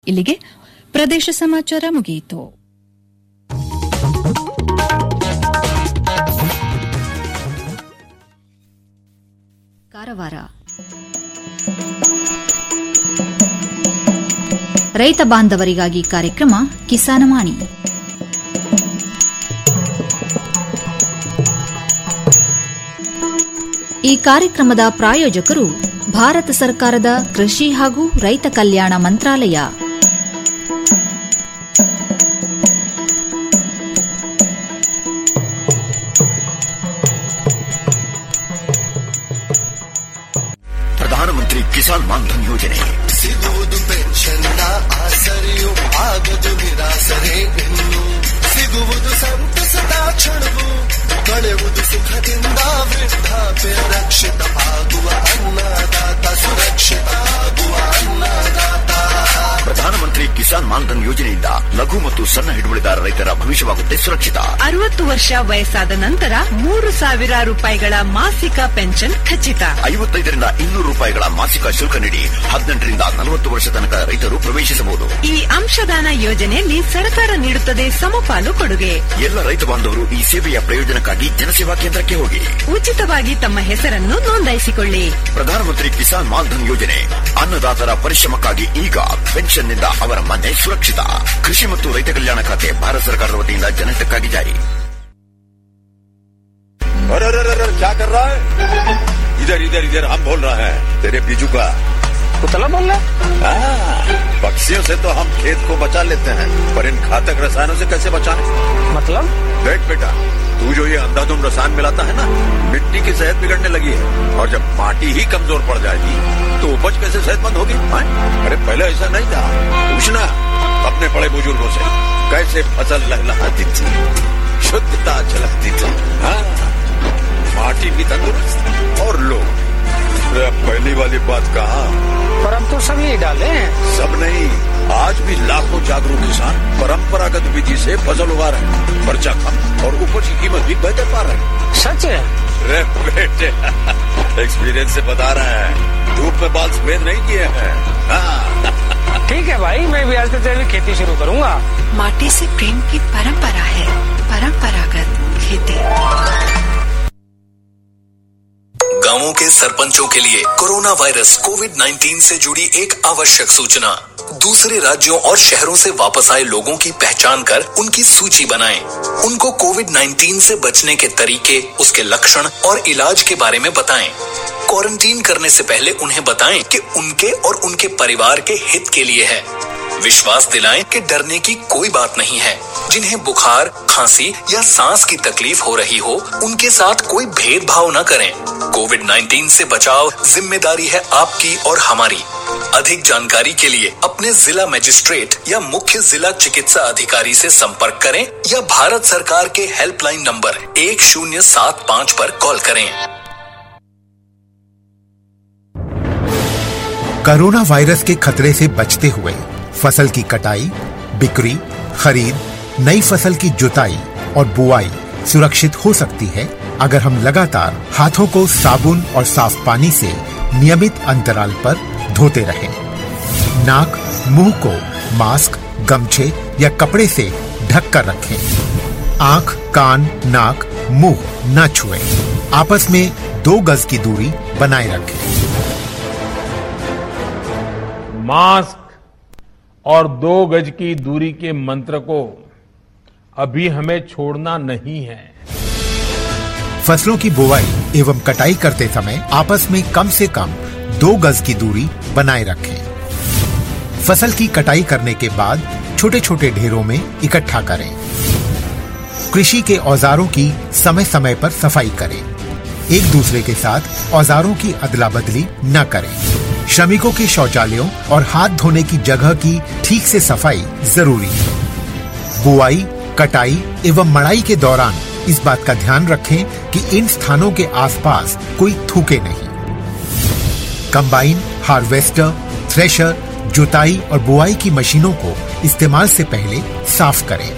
ಇಲ್ಲಿಗೆ ಪ್ರದೇಶ ಸಮಾಚಾರ ಮುಗಿಯಿತು ಕಾರವಾರ ರೈತ ಬಾಂಧವರಿಗಾಗಿ ಕಾರ್ಯಕ್ರಮ ಕಿಸಾನವಾಣಿ ಈ ಕಾರ್ಯಕ್ರಮದ ಪ್ರಾಯೋಜಕರು ಭಾರತ ಸರ್ಕಾರದ ಕೃಷಿ ಹಾಗೂ ರೈತ ಕಲ್ಯಾಣ ಮಂತ್ರಾಲಯ ಪ್ರಧಾನಮಂತ್ರಿ ಕಿಸಾನ್ ಮಾನ್ಧನ್ ಯೋಜನೆ ಸಿಗುವುದು ಪೆನ್ಷನ್ನ ಆಸರೆಯು ಆಗದು ನಿರಾಸರೆ ಇನ್ನು ಸಿಗುವುದು ಸಂತಸದ ಕ್ಷಣವು ಕಳೆಯುವುದು ಸುಖದಿಂದ ವೃದ್ಧಾಪ್ಯ ರಕ್ಷಿತ ಆಗುವ ಅನ್ನದಾತ ಸುರಕ್ಷಿತ ಆಗುವ ಅನ್ನದಾತ ಪ್ರಧಾನಮಂತ್ರಿ ಕಿಸಾನ್ ಮಾನ್ಧನ್ ಯೋಜನೆಯಿಂದ ಲಘು ಮತ್ತು ಸಣ್ಣ ಹಿಡುವಳಿದಾರ ರೈತರ ಭವಿಷ್ಯವಾಗುತ್ತೆ ಸುರಕ್ಷಿತ ಅರವತ್ತು ವರ್ಷ ವಯಸ್ಸಾದ ನಂತರ ಮೂರು ಸಾವಿರ ರೂಪಾಯಿಗಳ ಮಾಸಿಕ ಪೆನ್ಷನ್ ಖಚಿತ ಐವತ್ತೈದರಿಂದ ಇನ್ನೂರು ರೂಪಾಯಿಗಳ ಮಾಸಿಕ ಶುಲ್ಕ ನೀಡಿ ಹದಿನೆಂಟರಿಂದ ನಲವತ್ತು ವರ್ಷ ತನಕ ರೈತರು ಪ್ರವೇಶಿಸಬಹುದು ಈ ಅಂಶದಾನ ಯೋಜನೆಯಲ್ಲಿ ಸರ್ಕಾರ ನೀಡುತ್ತದೆ ಸಮಪಾಲು ಕೊಡುಗೆ ಎಲ್ಲ ರೈತ ಬಾಂಧವರು ಈ ಸೇವೆಯ ಪ್ರಯೋಜನಕ್ಕಾಗಿ ಜನಸೇವಾ ಕೇಂದ್ರಕ್ಕೆ ಹೋಗಿ ಉಚಿತವಾಗಿ ತಮ್ಮ ಹೆಸರನ್ನು ನೋಂದಾಯಿಸಿಕೊಳ್ಳಿ ಪ್ರಧಾನಮಂತ್ರಿ ಕಿಸಾನ್ ಮಾನ್ಧನ್ ಯೋಜನೆ ಅನ್ನದಾತರ ಪರಿಶ್ರಮಕ್ಕಾಗಿ ಈಗ ಪೆನ್ಷನ್ನಿಂದ ಅವರ ಮನೆ ಸುರಕ್ಷಿತ ಕೃಷಿ ಮತ್ತು ರೈತ ಕಲ್ಯಾಣ ಖಾತೆ ಭಾರತ ಸರ್ಕಾರದ ವತಿಯಿಂದ ಜನಹಿತಕ್ಕಾಗಿ ಜಾರಿ अरे अरे अरे अरे, क्या कर रहा है इधर इधर इधर हम बोल रहे हैं तेरे बीजू का कुतला बोल रहा हाँ, पक्षियों से तो हम खेत को बचा लेते हैं पर इन घातक रसायनों से कैसे बचाएं मतलब देख बेटा तू जो ये अंधाधुंध रसायन मिलाता है ना मिट्टी की सेहत बिगड़ने लगी है और जब माटी ही कमजोर पड़ जाएगी तो उपज कैसे सेहतमंद होगी हाँ? अरे पहले ऐसा नहीं था पूछना अपने बड़े बुजुर्गों से कैसे फसल लहलहाती थी शुद्धता झलकती थी हाँ माटी भी तंदुरुस्त और लोग अरे अब पहली वाली बात कहा पर अब तो सब यही डाले हैं सब नहीं आज भी लाखों जागरूक किसान परंपरागत विधि से फसल उगा रहे हैं खर्चा कम और उपज की कीमत भी बेहतर पा रहे हैं सच है अरे बेटे एक्सपीरियंस से बता रहे हैं धूप में बाल सफेद नहीं किए हैं हाँ, ठीक है भाई मैं भी आज से जैविक खेती शुरू करूंगा माटी से प्रेम की परंपरा है परंपरागत खेती गांवों के सरपंचों के लिए कोरोना वायरस कोविड 19 से जुड़ी एक आवश्यक सूचना दूसरे राज्यों और शहरों से वापस आए लोगों की पहचान कर उनकी सूची बनाएं। उनको कोविड 19 से बचने के तरीके उसके लक्षण और इलाज के बारे में बताएं। क्वारंटीन करने से पहले उन्हें बताएं कि उनके और उनके परिवार के हित के लिए है विश्वास दिलाएं कि डरने की कोई बात नहीं है जिन्हें बुखार खांसी या सांस की तकलीफ हो रही हो उनके साथ कोई भेदभाव न करें कोविड 19 से बचाव जिम्मेदारी है आपकी और हमारी अधिक जानकारी के लिए अपने जिला मजिस्ट्रेट या मुख्य जिला चिकित्सा अधिकारी से संपर्क करें या भारत सरकार के हेल्पलाइन नंबर एक शून्य सात पाँच पर कॉल करें कोरोना वायरस के खतरे से बचते हुए फसल की कटाई बिक्री खरीद नई फसल की जुताई और बुआई सुरक्षित हो सकती है अगर हम लगातार हाथों को साबुन और साफ पानी से नियमित अंतराल पर धोते रहें। नाक मुंह को मास्क गमछे या कपड़े से ढक कर रखें आंख कान नाक मुंह न छुएं। आपस में दो गज की दूरी बनाए रखें मास्क और दो गज की दूरी के मंत्र को अभी हमें छोड़ना नहीं है फसलों की बुवाई एवं कटाई करते समय आपस में कम से कम दो गज की दूरी बनाए रखें फसल की कटाई करने के बाद छोटे छोटे ढेरों में इकट्ठा करें कृषि के औजारों की समय समय पर सफाई करें एक दूसरे के साथ औजारों की अदला बदली न करें श्रमिकों के शौचालयों और हाथ धोने की जगह की ठीक से सफाई जरूरी है बुआई कटाई एवं मड़ाई के दौरान इस बात का ध्यान रखें कि इन स्थानों के आसपास कोई थूके नहीं कंबाइन हार्वेस्टर थ्रेशर जुताई और बुआई की मशीनों को इस्तेमाल से पहले साफ करें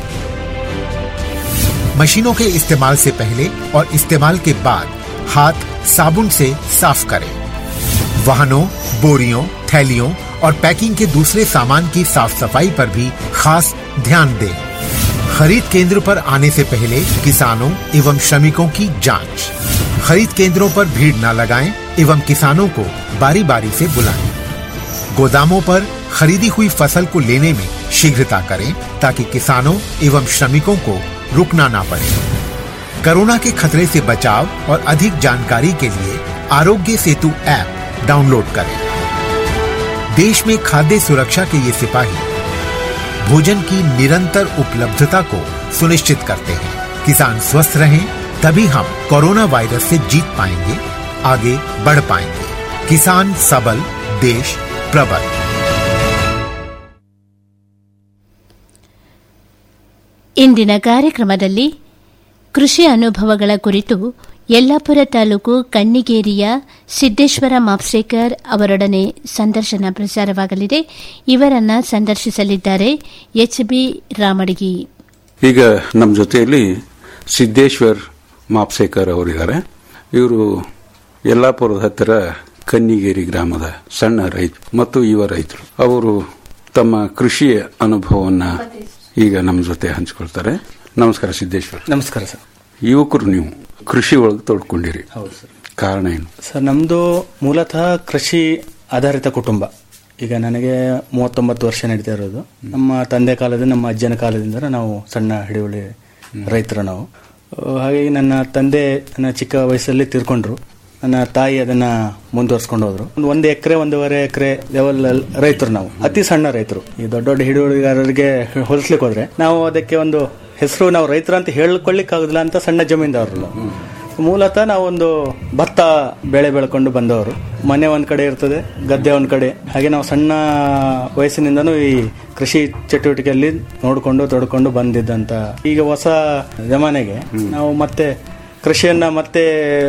मशीनों के इस्तेमाल से पहले और इस्तेमाल के बाद हाथ साबुन से साफ करें वाहनों बोरियों थैलियों और पैकिंग के दूसरे सामान की साफ सफाई पर भी खास ध्यान दें खरीद केंद्र पर आने से पहले किसानों एवं श्रमिकों की जांच खरीद केंद्रों पर भीड़ न लगाएं एवं किसानों को बारी बारी से बुलाएं गोदामों पर खरीदी हुई फसल को लेने में शीघ्रता करें ताकि किसानों एवं श्रमिकों को रुकना ना पड़े कोरोना के खतरे से बचाव और अधिक जानकारी के लिए आरोग्य सेतु ऐप डाउनलोड करें देश में खाद्य सुरक्षा के ये सिपाही भोजन की निरंतर उपलब्धता को सुनिश्चित करते हैं किसान स्वस्थ रहें तभी हम कोरोना वायरस से जीत पाएंगे आगे बढ़ पाएंगे किसान सबल देश प्रबल ಇಂದಿನ ಕಾರ್ಯಕ್ರಮದಲ್ಲಿ ಕೃಷಿ ಅನುಭವಗಳ ಕುರಿತು ಯಲ್ಲಾಪುರ ತಾಲೂಕು ಕಣ್ಣಿಗೇರಿಯ ಸಿದ್ದೇಶ್ವರ ಮಾಪ್ಸೇಕರ್ ಅವರೊಡನೆ ಸಂದರ್ಶನ ಪ್ರಸಾರವಾಗಲಿದೆ ಇವರನ್ನ ಸಂದರ್ಶಿಸಲಿದ್ದಾರೆ ಎಚ್ ಬಿ ರಾಮಡಿಗಿ ಈಗ ನಮ್ಮ ಜೊತೆಯಲ್ಲಿ ಸಿದ್ದೇಶ್ವರ್ ಮಾಪ್ಸೇಕರ್ ಅವರಿದ್ದಾರೆ ಇವರು ಯಲ್ಲಾಪುರದ ಹತ್ತಿರ ಕನ್ನಿಗೇರಿ ಗ್ರಾಮದ ಸಣ್ಣ ರೈತ ಮತ್ತು ಯುವ ರೈತರು ಅವರು ತಮ್ಮ ಕೃಷಿಯ ಅನುಭವವನ್ನ ಈಗ ನಮ್ಮ ಜೊತೆ ಹಂಚಿಕೊಳ್ತಾರೆ ನಮಸ್ಕಾರ ಸಿದ್ದೇಶ್ವರ್ ನಮಸ್ಕಾರ ಸರ್ ಯುವಕರು ನೀವು ಕೃಷಿ ಒಳಗೆ ತೊಡ್ಕೊಂಡಿರಿ ಹೌದು ಸರ್ ಕಾರಣ ಏನು ಸರ್ ನಮ್ಮದು ಮೂಲತಃ ಕೃಷಿ ಆಧಾರಿತ ಕುಟುಂಬ ಈಗ ನನಗೆ ಮೂವತ್ತೊಂಬತ್ತು ವರ್ಷ ನಡೀತಾ ಇರೋದು ನಮ್ಮ ತಂದೆ ಕಾಲದಿಂದ ನಮ್ಮ ಅಜ್ಜನ ಕಾಲದಿಂದ ನಾವು ಸಣ್ಣ ಹಿಡಿವಳಿ ರೈತರು ನಾವು ಅಹ್, ಹಾಗಾಗಿ ನನ್ನ ತಂದೆ ನನ್ನ ಚಿಕ್ಕ ವಯಸ್ಸಲ್ಲಿ ತೀರ್ಕೊಂಡ್ರು ನನ್ನ ತಾಯಿ ಅದನ್ನ ಮುಂದುವರ್ಸ್ಕೊಂಡು ಹೋದ್ರು ಒಂದು ಒಂದು ಎಕರೆ ಒಂದೂವರೆ ಎಕರೆ ಲೆವೆಲ್ ರೈತರು ನಾವು ಅತಿ ಸಣ್ಣ ರೈತರು ಈ ದೊಡ್ಡ ದೊಡ್ಡ ಹಿಡುವಳಿಗಾರರಿಗೆ ಹೋಲಿಸ್ಲಿಕ್ಕೆ ಹೋದ್ರೆ ನಾವು ಅದಕ್ಕೆ ಒಂದು ಹೆಸರು ನಾವು ರೈತರು ಅಂತ ಹೇಳ್ಕೊಳ್ಳಿಕ್ ಆಗುದಿಲ್ಲ ಅಂತ ಸಣ್ಣ ಜಮೀನ್ದಾರರು ನಾವು ಮೂಲತಃ ನಾವೊಂದು ಭತ್ತ ಬೆಳೆ ಬೆಳ್ಕೊಂಡು ಬಂದವರು ಮನೆ ಒಂದ್ ಕಡೆ ಇರ್ತದೆ ಗದ್ದೆ ಒಂದ್ ಕಡೆ ಹಾಗೆ ನಾವು ಸಣ್ಣ ವಯಸ್ಸಿನಿಂದನೂ ಈ ಕೃಷಿ ಚಟುವಟಿಕೆಯಲ್ಲಿ ನೋಡಿಕೊಂಡು ತೊಡ್ಕೊಂಡು ಬಂದಿದ್ದಂತ ಈಗ ಹೊಸ ಜಮಾನೆಗೆ ನಾವು ಮತ್ತೆ ಕೃಷಿಯನ್ನ ಮತ್ತೆ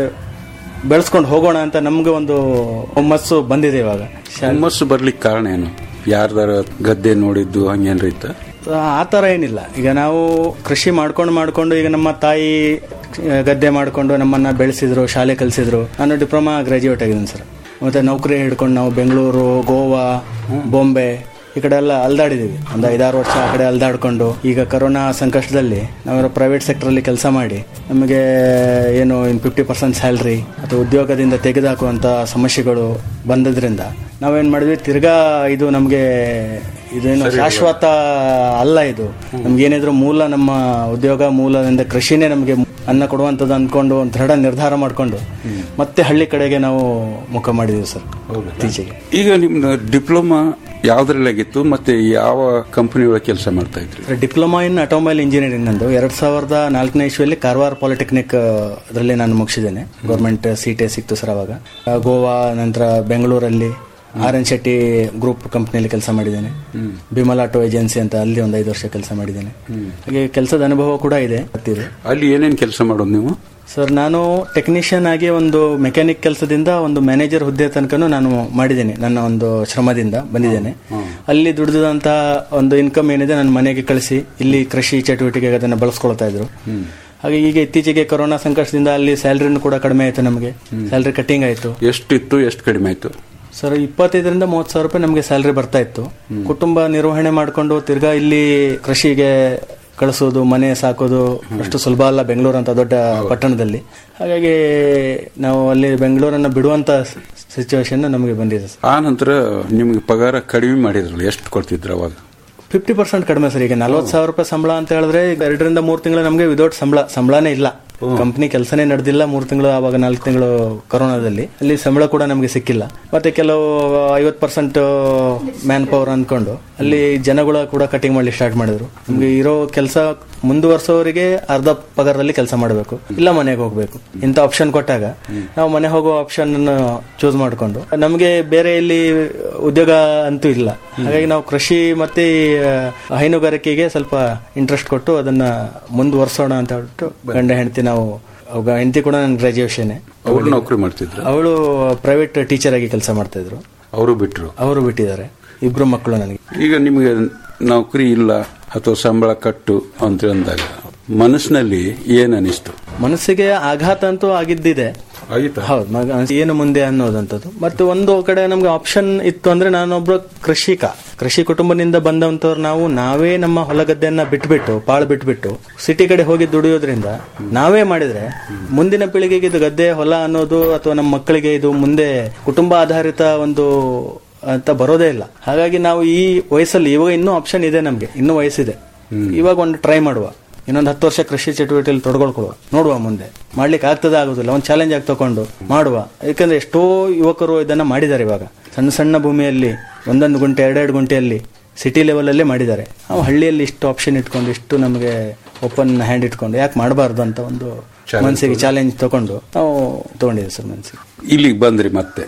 ಬೆಳೆಸ್ಕೊಂಡು ಹೋಗೋಣ ಅಂತ ನಮ್ಗೆ ಒಂದು ಹುಮ್ಮಸ್ಸು ಬಂದಿದೆ ಇವಾಗ ಹುಮ್ಮಸ್ಸು ಬರ್ಲಿಕ್ಕೆ ಕಾರಣ ಏನು ಯಾರ್ದಾರ ಗದ್ದೆ ನೋಡಿದ್ದು ಹಂಗೇನ್ರ ಇತ್ತ ಆ ಥರ ಏನಿಲ್ಲ ಈಗ ನಾವು ಕೃಷಿ ಮಾಡ್ಕೊಂಡು ಮಾಡ್ಕೊಂಡು ಈಗ ನಮ್ಮ ತಾಯಿ ಆ, ಗದ್ದೆ ಮಾಡ್ಕೊಂಡು ನಮ್ಮನ್ನ ಬೆಳೆಸಿದ್ರು ಶಾಲೆ ಕಲಿಸಿದ್ರು ನಾನು ಡಿಪ್ಲೊಮಾ ಗ್ರಾಜ್ಯುಯೇಟ್ ಆಗಿದ್ದೀನಿ ಸರ್ ಮತ್ತೆ ನೌಕರಿ ಹಿಡ್ಕೊಂಡು ನಾವು ಬೆಂಗಳೂರು ಗೋವಾ ಬಾಂಬೆ ಈ ಕಡೆ ಎಲ್ಲ ಅಲ್ದಾಡಿದೀವಿ ಒಂದು ಐದಾರು ವರ್ಷ ಆ ಕಡೆ ಅಲ್ದಾಡ್ಕೊಂಡು ಈಗ ಕರೋನಾ ಸಂಕಷ್ಟದಲ್ಲಿ ನಾವು ಪ್ರೈವೇಟ್ ಸೆಕ್ಟರ್ ಅಲ್ಲಿ ಕೆಲಸ ಮಾಡಿ ನಮಗೆ ಏನು ಇನ್ ಫಿಫ್ಟಿ ಪರ್ಸೆಂಟ್ ಸ್ಯಾಲ್ರಿ ಅಥವಾ ಉದ್ಯೋಗದಿಂದ ತೆಗೆದುಹಾಕುವಂತ ಸಮಸ್ಯೆಗಳು ಬಂದದ್ರಿಂದ ನಾವೇನ್ ಮಾಡಿದ್ವಿ ತಿರ್ಗಾ ಇದು ನಮಗೆ ಇದೇನು ಶಾಶ್ವತ ಅಲ್ಲ ಇದು ನಮ್ಗೆ ಏನಿದ್ರು ಮೂಲ ನಮ್ಮ ಉದ್ಯೋಗ ಮೂಲದಿಂದ ಕೃಷಿನೇ ನಮಗೆ ಅನ್ನ ಕೊಡುವಂಥದ್ದು ಅಂದ್ಕೊಂಡು ಒಂದು ದೃಢ ನಿರ್ಧಾರ ಮಾಡ್ಕೊಂಡು ಮತ್ತೆ ಹಳ್ಳಿ ಕಡೆಗೆ ನಾವು ಮುಖ ಮಾಡಿದೀವಿ ಸರ್ ಇತ್ತೀಚೆಗೆ ಈಗ ನಿಮ್ಮ ಡಿಪ್ಲೊಮಾ ಯಾವ್ದ್ರಲ್ಲಾಗಿತ್ತು ಮತ್ತೆ ಯಾವ ಕಂಪನಿ ಒಳಗೆ ಕೆಲಸ ಮಾಡ್ತಾ ಇದ್ರಿ ಡಿಪ್ಲೊಮಾ ಇನ್ ಆಟೋಮೊಬೈಲ್ ಇಂಜಿನಿಯರಿಂಗ್ ನಂದು ಎರಡ್ ಸಾವಿರದ ನಾಲ್ಕನೇ ಇಸ್ವಿಯಲ್ಲಿ ಕಾರವಾರ ಪಾಲಿಟೆಕ್ನಿಕ್ ಅದರಲ್ಲಿ ನಾನು ಮುಗಿಸಿದ್ದೇನೆ ಗೌರ್ಮೆಂಟ್ ಸೀಟೇ ಸಿಕ್ತು ಸರ್ ಅವಾಗ ಆ, ಗೋವಾ ನಂತರ ಬೆಂಗಳೂರಲ್ಲಿ ಆರ್ ಎನ್ ಶೆಟ್ಟಿ ಗ್ರೂಪ್ ಕಂಪ್ನಿಯಲ್ಲಿ ಕೆಲಸ ಮಾಡಿದ್ದೇನೆ ಬಿಮಲ್ ಆಟೋ ಏಜೆನ್ಸಿ ಅಂತ ಅಲ್ಲಿ ಒಂದು ಐದು ವರ್ಷ ಕೆಲಸ ಮಾಡಿದ್ದೇನೆ ಹಾಗೆ ಕೆಲಸದ ಅನುಭವ ಕೂಡ ಇದೆ ಗೊತ್ತಿದೆ ಅಲ್ಲಿ ಏನೇನ್ ಕೆಲಸ ಮಾಡೋದು ನೀವು ಸರ್ ನಾನು ಟೆಕ್ನಿಷಿಯನ್ ಆಗಿ ಒಂದು ಮೆಕ್ಯಾನಿಕ್ ಕೆಲಸದಿಂದ ಒಂದು ಮ್ಯಾನೇಜರ್ ಹುದ್ದೆ ತನಕನೂ ನಾನು ಮಾಡಿದ್ದೇನೆ ನನ್ನ ಒಂದು ಶ್ರಮದಿಂದ ಬಂದಿದ್ದೇನೆ ಅಲ್ಲಿ ದುಡಿದಂತ ಒಂದು ಇನ್ಕಮ್ ಏನಿದೆ ನನ್ನ ಮನೆಗೆ ಕಳಿಸಿ ಇಲ್ಲಿ ಕೃಷಿ ಚಟುವಟಿಕೆಗೆ ಅದನ್ನು ಬಳಸ್ಕೊಳ್ತಾ ಇದ್ರು ಹಾಗೆ ಈಗ ಇತ್ತೀಚೆಗೆ ಕೊರೋನಾ ಸಂಕಷ್ಟದಿಂದ ಅಲ್ಲಿ ಸ್ಯಾಲ್ರಿನೂ ಕೂಡ ಕಡಿಮೆ ಆಯ್ತು ನಮಗೆ ಸ್ಯಾಲ್ರಿ ಕಟ್ಟಿಂಗ್ ಆಯ್ತು ಎಷ್ಟಿತ್ತು ಎಷ್ಟು ಕಡಿಮೆ ಆಯ್ತು ಸರ್ ಇಪ್ಪತ್ತೈದರಿಂದ ಮೂವತ್ತು ಸಾವಿರ ರೂಪಾಯಿ ನಮಗೆ ಸ್ಯಾಲ್ರಿ ಬರ್ತಾ ಇತ್ತು ಕುಟುಂಬ ನಿರ್ವಹಣೆ ಮಾಡಿಕೊಂಡು ತಿರ್ಗಾ ಇಲ್ಲಿ ಕೃಷಿಗೆ ಕಳಿಸೋದು ಮನೆ ಸಾಕೋದು ಅಷ್ಟು ಸುಲಭ ಅಲ್ಲ ಬೆಂಗಳೂರು ಅಂತ ದೊಡ್ಡ ಪಟ್ಟಣದಲ್ಲಿ ಹಾಗಾಗಿ ನಾವು ಅಲ್ಲಿ ಬೆಂಗಳೂರನ್ನ ಬಿಡುವಂತ ಸಿಚುವೇಶನ್ ನಮಗೆ ಬಂದಿದೆ ಸರ್ ಆ ನಂತರ ನಿಮ್ಗೆ ಪಗಾರ ಕಡಿಮೆ ಮಾಡಿದ್ರಲ್ಲ ಎಷ್ಟು ಕೊಡ್ತಿದ್ರು ಅವಾಗ ಫಿಫ್ಟಿ ಪರ್ಸೆಂಟ್ ಕಡಿಮೆ ಸರ್ ಈಗ ನಲ್ವತ್ತು ಸಾವಿರ ರೂಪಾಯಿ ಸಂಬಳ ಅಂತ ಹೇಳಿದ್ರೆ ಈಗ ಎರಡರಿಂದ ಮೂರು ತಿಂಗಳು ನಮಗೆ ವಿದೌಟ್ ಸಂಬಳ ಸಂಬಳನೇ ಇಲ್ಲ ಕಂಪ್ನಿ ಕೆಲಸನೇ ನಡೆದಿಲ್ಲ ಮೂರು ತಿಂಗಳು ಆವಾಗ ನಾಲ್ಕು ತಿಂಗಳು ಕೊರೋನಾದಲ್ಲಿ ಅಲ್ಲಿ ಸಂಬಳ ಕೂಡ ನಮಗೆ ಸಿಕ್ಕಿಲ್ಲ ಮತ್ತೆ ಕೆಲವು ಐವತ್ತು ಪರ್ಸೆಂಟ್ ಮ್ಯಾನ್ ಪವರ್ ಅನ್ಕೊಂಡು ಅಲ್ಲಿ ಜನಗಳ ಕೂಡ ಕಟಿಂಗ್ ಮಾಡಿ ಸ್ಟಾರ್ಟ್ ಮಾಡಿದ್ರು ನಮ್ಗೆ ಇರೋ ಕೆಲಸ ಮುಂದುವರ್ಸೋರಿಗೆ ಅರ್ಧ ಪಗಾರದಲ್ಲಿ ಕೆಲಸ ಮಾಡಬೇಕು ಇಲ್ಲ ಮನೆಗೆ ಹೋಗ್ಬೇಕು ಇಂಥ ಆಪ್ಷನ್ ಕೊಟ್ಟಾಗ ನಾವು ಮನೆ ಹೋಗೋ ಆಪ್ಷನ್ ಚೂಸ್ ಮಾಡಿಕೊಂಡು ನಮಗೆ ಬೇರೆ ಇಲ್ಲಿ ಉದ್ಯೋಗ ಅಂತೂ ಇಲ್ಲ ಹಾಗಾಗಿ ನಾವು ಕೃಷಿ ಮತ್ತೆ ಈ, ಆ, ಹೈನುಗಾರಿಕೆಗೆ ಸ್ವಲ್ಪ ಇಂಟ್ರೆಸ್ಟ್ ಕೊಟ್ಟು ಅದನ್ನ ಮುಂದುವರ್ಸೋಣ ಅಂತ ಹೇಳ್ಬಿಟ್ಟು ಗಂಡ ಹೆಂಡತಿ ನಾವು ಅವಾಗ ಹೆಂಡತಿ ಕೂಡ ನನ್ನ ಗ್ರಾಜುಯೇಷನ್ ಅವ್ರು ನೌಕರಿ ಮಾಡ್ತಿದ್ರು ಅವಳು ಪ್ರೈವೇಟ್ ಟೀಚರ್ ಆಗಿ ಕೆಲಸ ಮಾಡ್ತಾ ಇದ್ರು ಅವರು ಬಿಟ್ರು ಅವರು ಬಿಟ್ಟಿದ್ದಾರೆ ಇಬ್ರು ಮಕ್ಕಳು ನನಗೆ ಈಗ ನಿಮಗೆ ನೌಕರಿ ಇಲ್ಲ ಅಥವಾ ಸಂಬಳ ಕಟ್ಟು ಅಂತ ಅಂದಾಗ ಮನಸ್ಸಿನಲ್ಲಿ ಏನ್ ಅನಿಸ್ತು ಮನಸ್ಸಿಗೆ ಆಘಾತ ಅಂತೂ ಆಗಿದ್ದಿದೆ ಆಯ್ತಾ ಹೌದು ಮಗ ಏನು ಮುಂದೆ ಅನ್ನೋದಂಥದ್ದು ಮತ್ತು ಒಂದು ಕಡೆ ನಮ್ಗೆ ಆಪ್ಷನ್ ಇತ್ತು ಅಂದ್ರೆ ನಾನೊಬ್ರು ಕೃಷಿಕ ಕೃಷಿ ಕುಟುಂಬದಿಂದ ಬಂದಂತವ್ರು ನಾವು ನಾವೇ ನಮ್ಮ ಹೊಲ ಗದ್ದೆಯನ್ನ ಬಿಟ್ಬಿಟ್ಟು ಪಾಳು ಬಿಟ್ಬಿಟ್ಟು ಸಿಟಿ ಕಡೆ ಹೋಗಿ ದುಡಿಯೋದ್ರಿಂದ ನಾವೇ ಮಾಡಿದ್ರೆ ಮುಂದಿನ ಪೀಳಿಗೆಗೆ ಇದು ಗದ್ದೆ ಹೊಲ ಅನ್ನೋದು ಅಥವಾ ನಮ್ಮ ಮಕ್ಕಳಿಗೆ ಇದು ಮುಂದೆ ಕುಟುಂಬ ಆಧಾರಿತ ಒಂದು ಅಂತ ಬರೋದೇ ಇಲ್ಲ ಹಾಗಾಗಿ ನಾವು ಈ ವಯಸ್ಸಲ್ಲಿ ಇವಾಗ ಇನ್ನೂ ಆಪ್ಷನ್ ಇದೆ ನಮ್ಗೆ ಇನ್ನೂ ವಯಸ್ಸಿದೆ ಇವಾಗ ಒಂದು ಟ್ರೈ ಮಾಡುವ ಇನ್ನೊಂದು ಹತ್ತು ವರ್ಷ ಕೃಷಿ ಚಟುವಟಿಕೆಯಲ್ಲಿ ತೊಡಗೊಳ್ಕೊಳ್ಳುವ ನೋಡುವ ಮುಂದೆ ಮಾಡ್ಲಿಕ್ಕೆ ಆಗ್ತದ ಆಗುದಿಲ್ಲ ಒಂದು ಚಾಲೆಂಜ್ ಆಗಿ ತಕೊಂಡು ಮಾಡುವ ಯಾಕಂದ್ರೆ ಎಷ್ಟೋ ಯುವಕರು ಇದನ್ನ ಮಾಡಿದ್ದಾರೆ ಇವಾಗ ಸಣ್ಣ ಸಣ್ಣ ಭೂಮಿಯಲ್ಲಿ ಒಂದೊಂದು ಗುಂಟೆ ಎರಡೆರಡು ಗುಂಟೆಯಲ್ಲಿ ಸಿಟಿ ಲೆವೆಲ್ ಅಲ್ಲೇ ಮಾಡಿದ್ದಾರೆ ನಾವು ಹಳ್ಳಿಯಲ್ಲಿ ಇಷ್ಟು ಆಪ್ಷನ್ ಇಟ್ಕೊಂಡು ಇಷ್ಟು ನಮಗೆ ಓಪನ್ ಹ್ಯಾಂಡ್ ಇಟ್ಕೊಂಡು ಯಾಕೆ ಮಾಡಬಾರ್ದು ಅಂತ ಒಂದು ಮನಸ್ಸಿಗೆ ಚಾಲೆಂಜ್ ತಗೊಂಡು ನಾವು ತಗೊಂಡಿದ್ದೀವಿ ಸರ್ ಮನಸ್ಸಿಗೆ ಇಲ್ಲಿಗೆ ಬಂದ್ರಿ ಮತ್ತೆ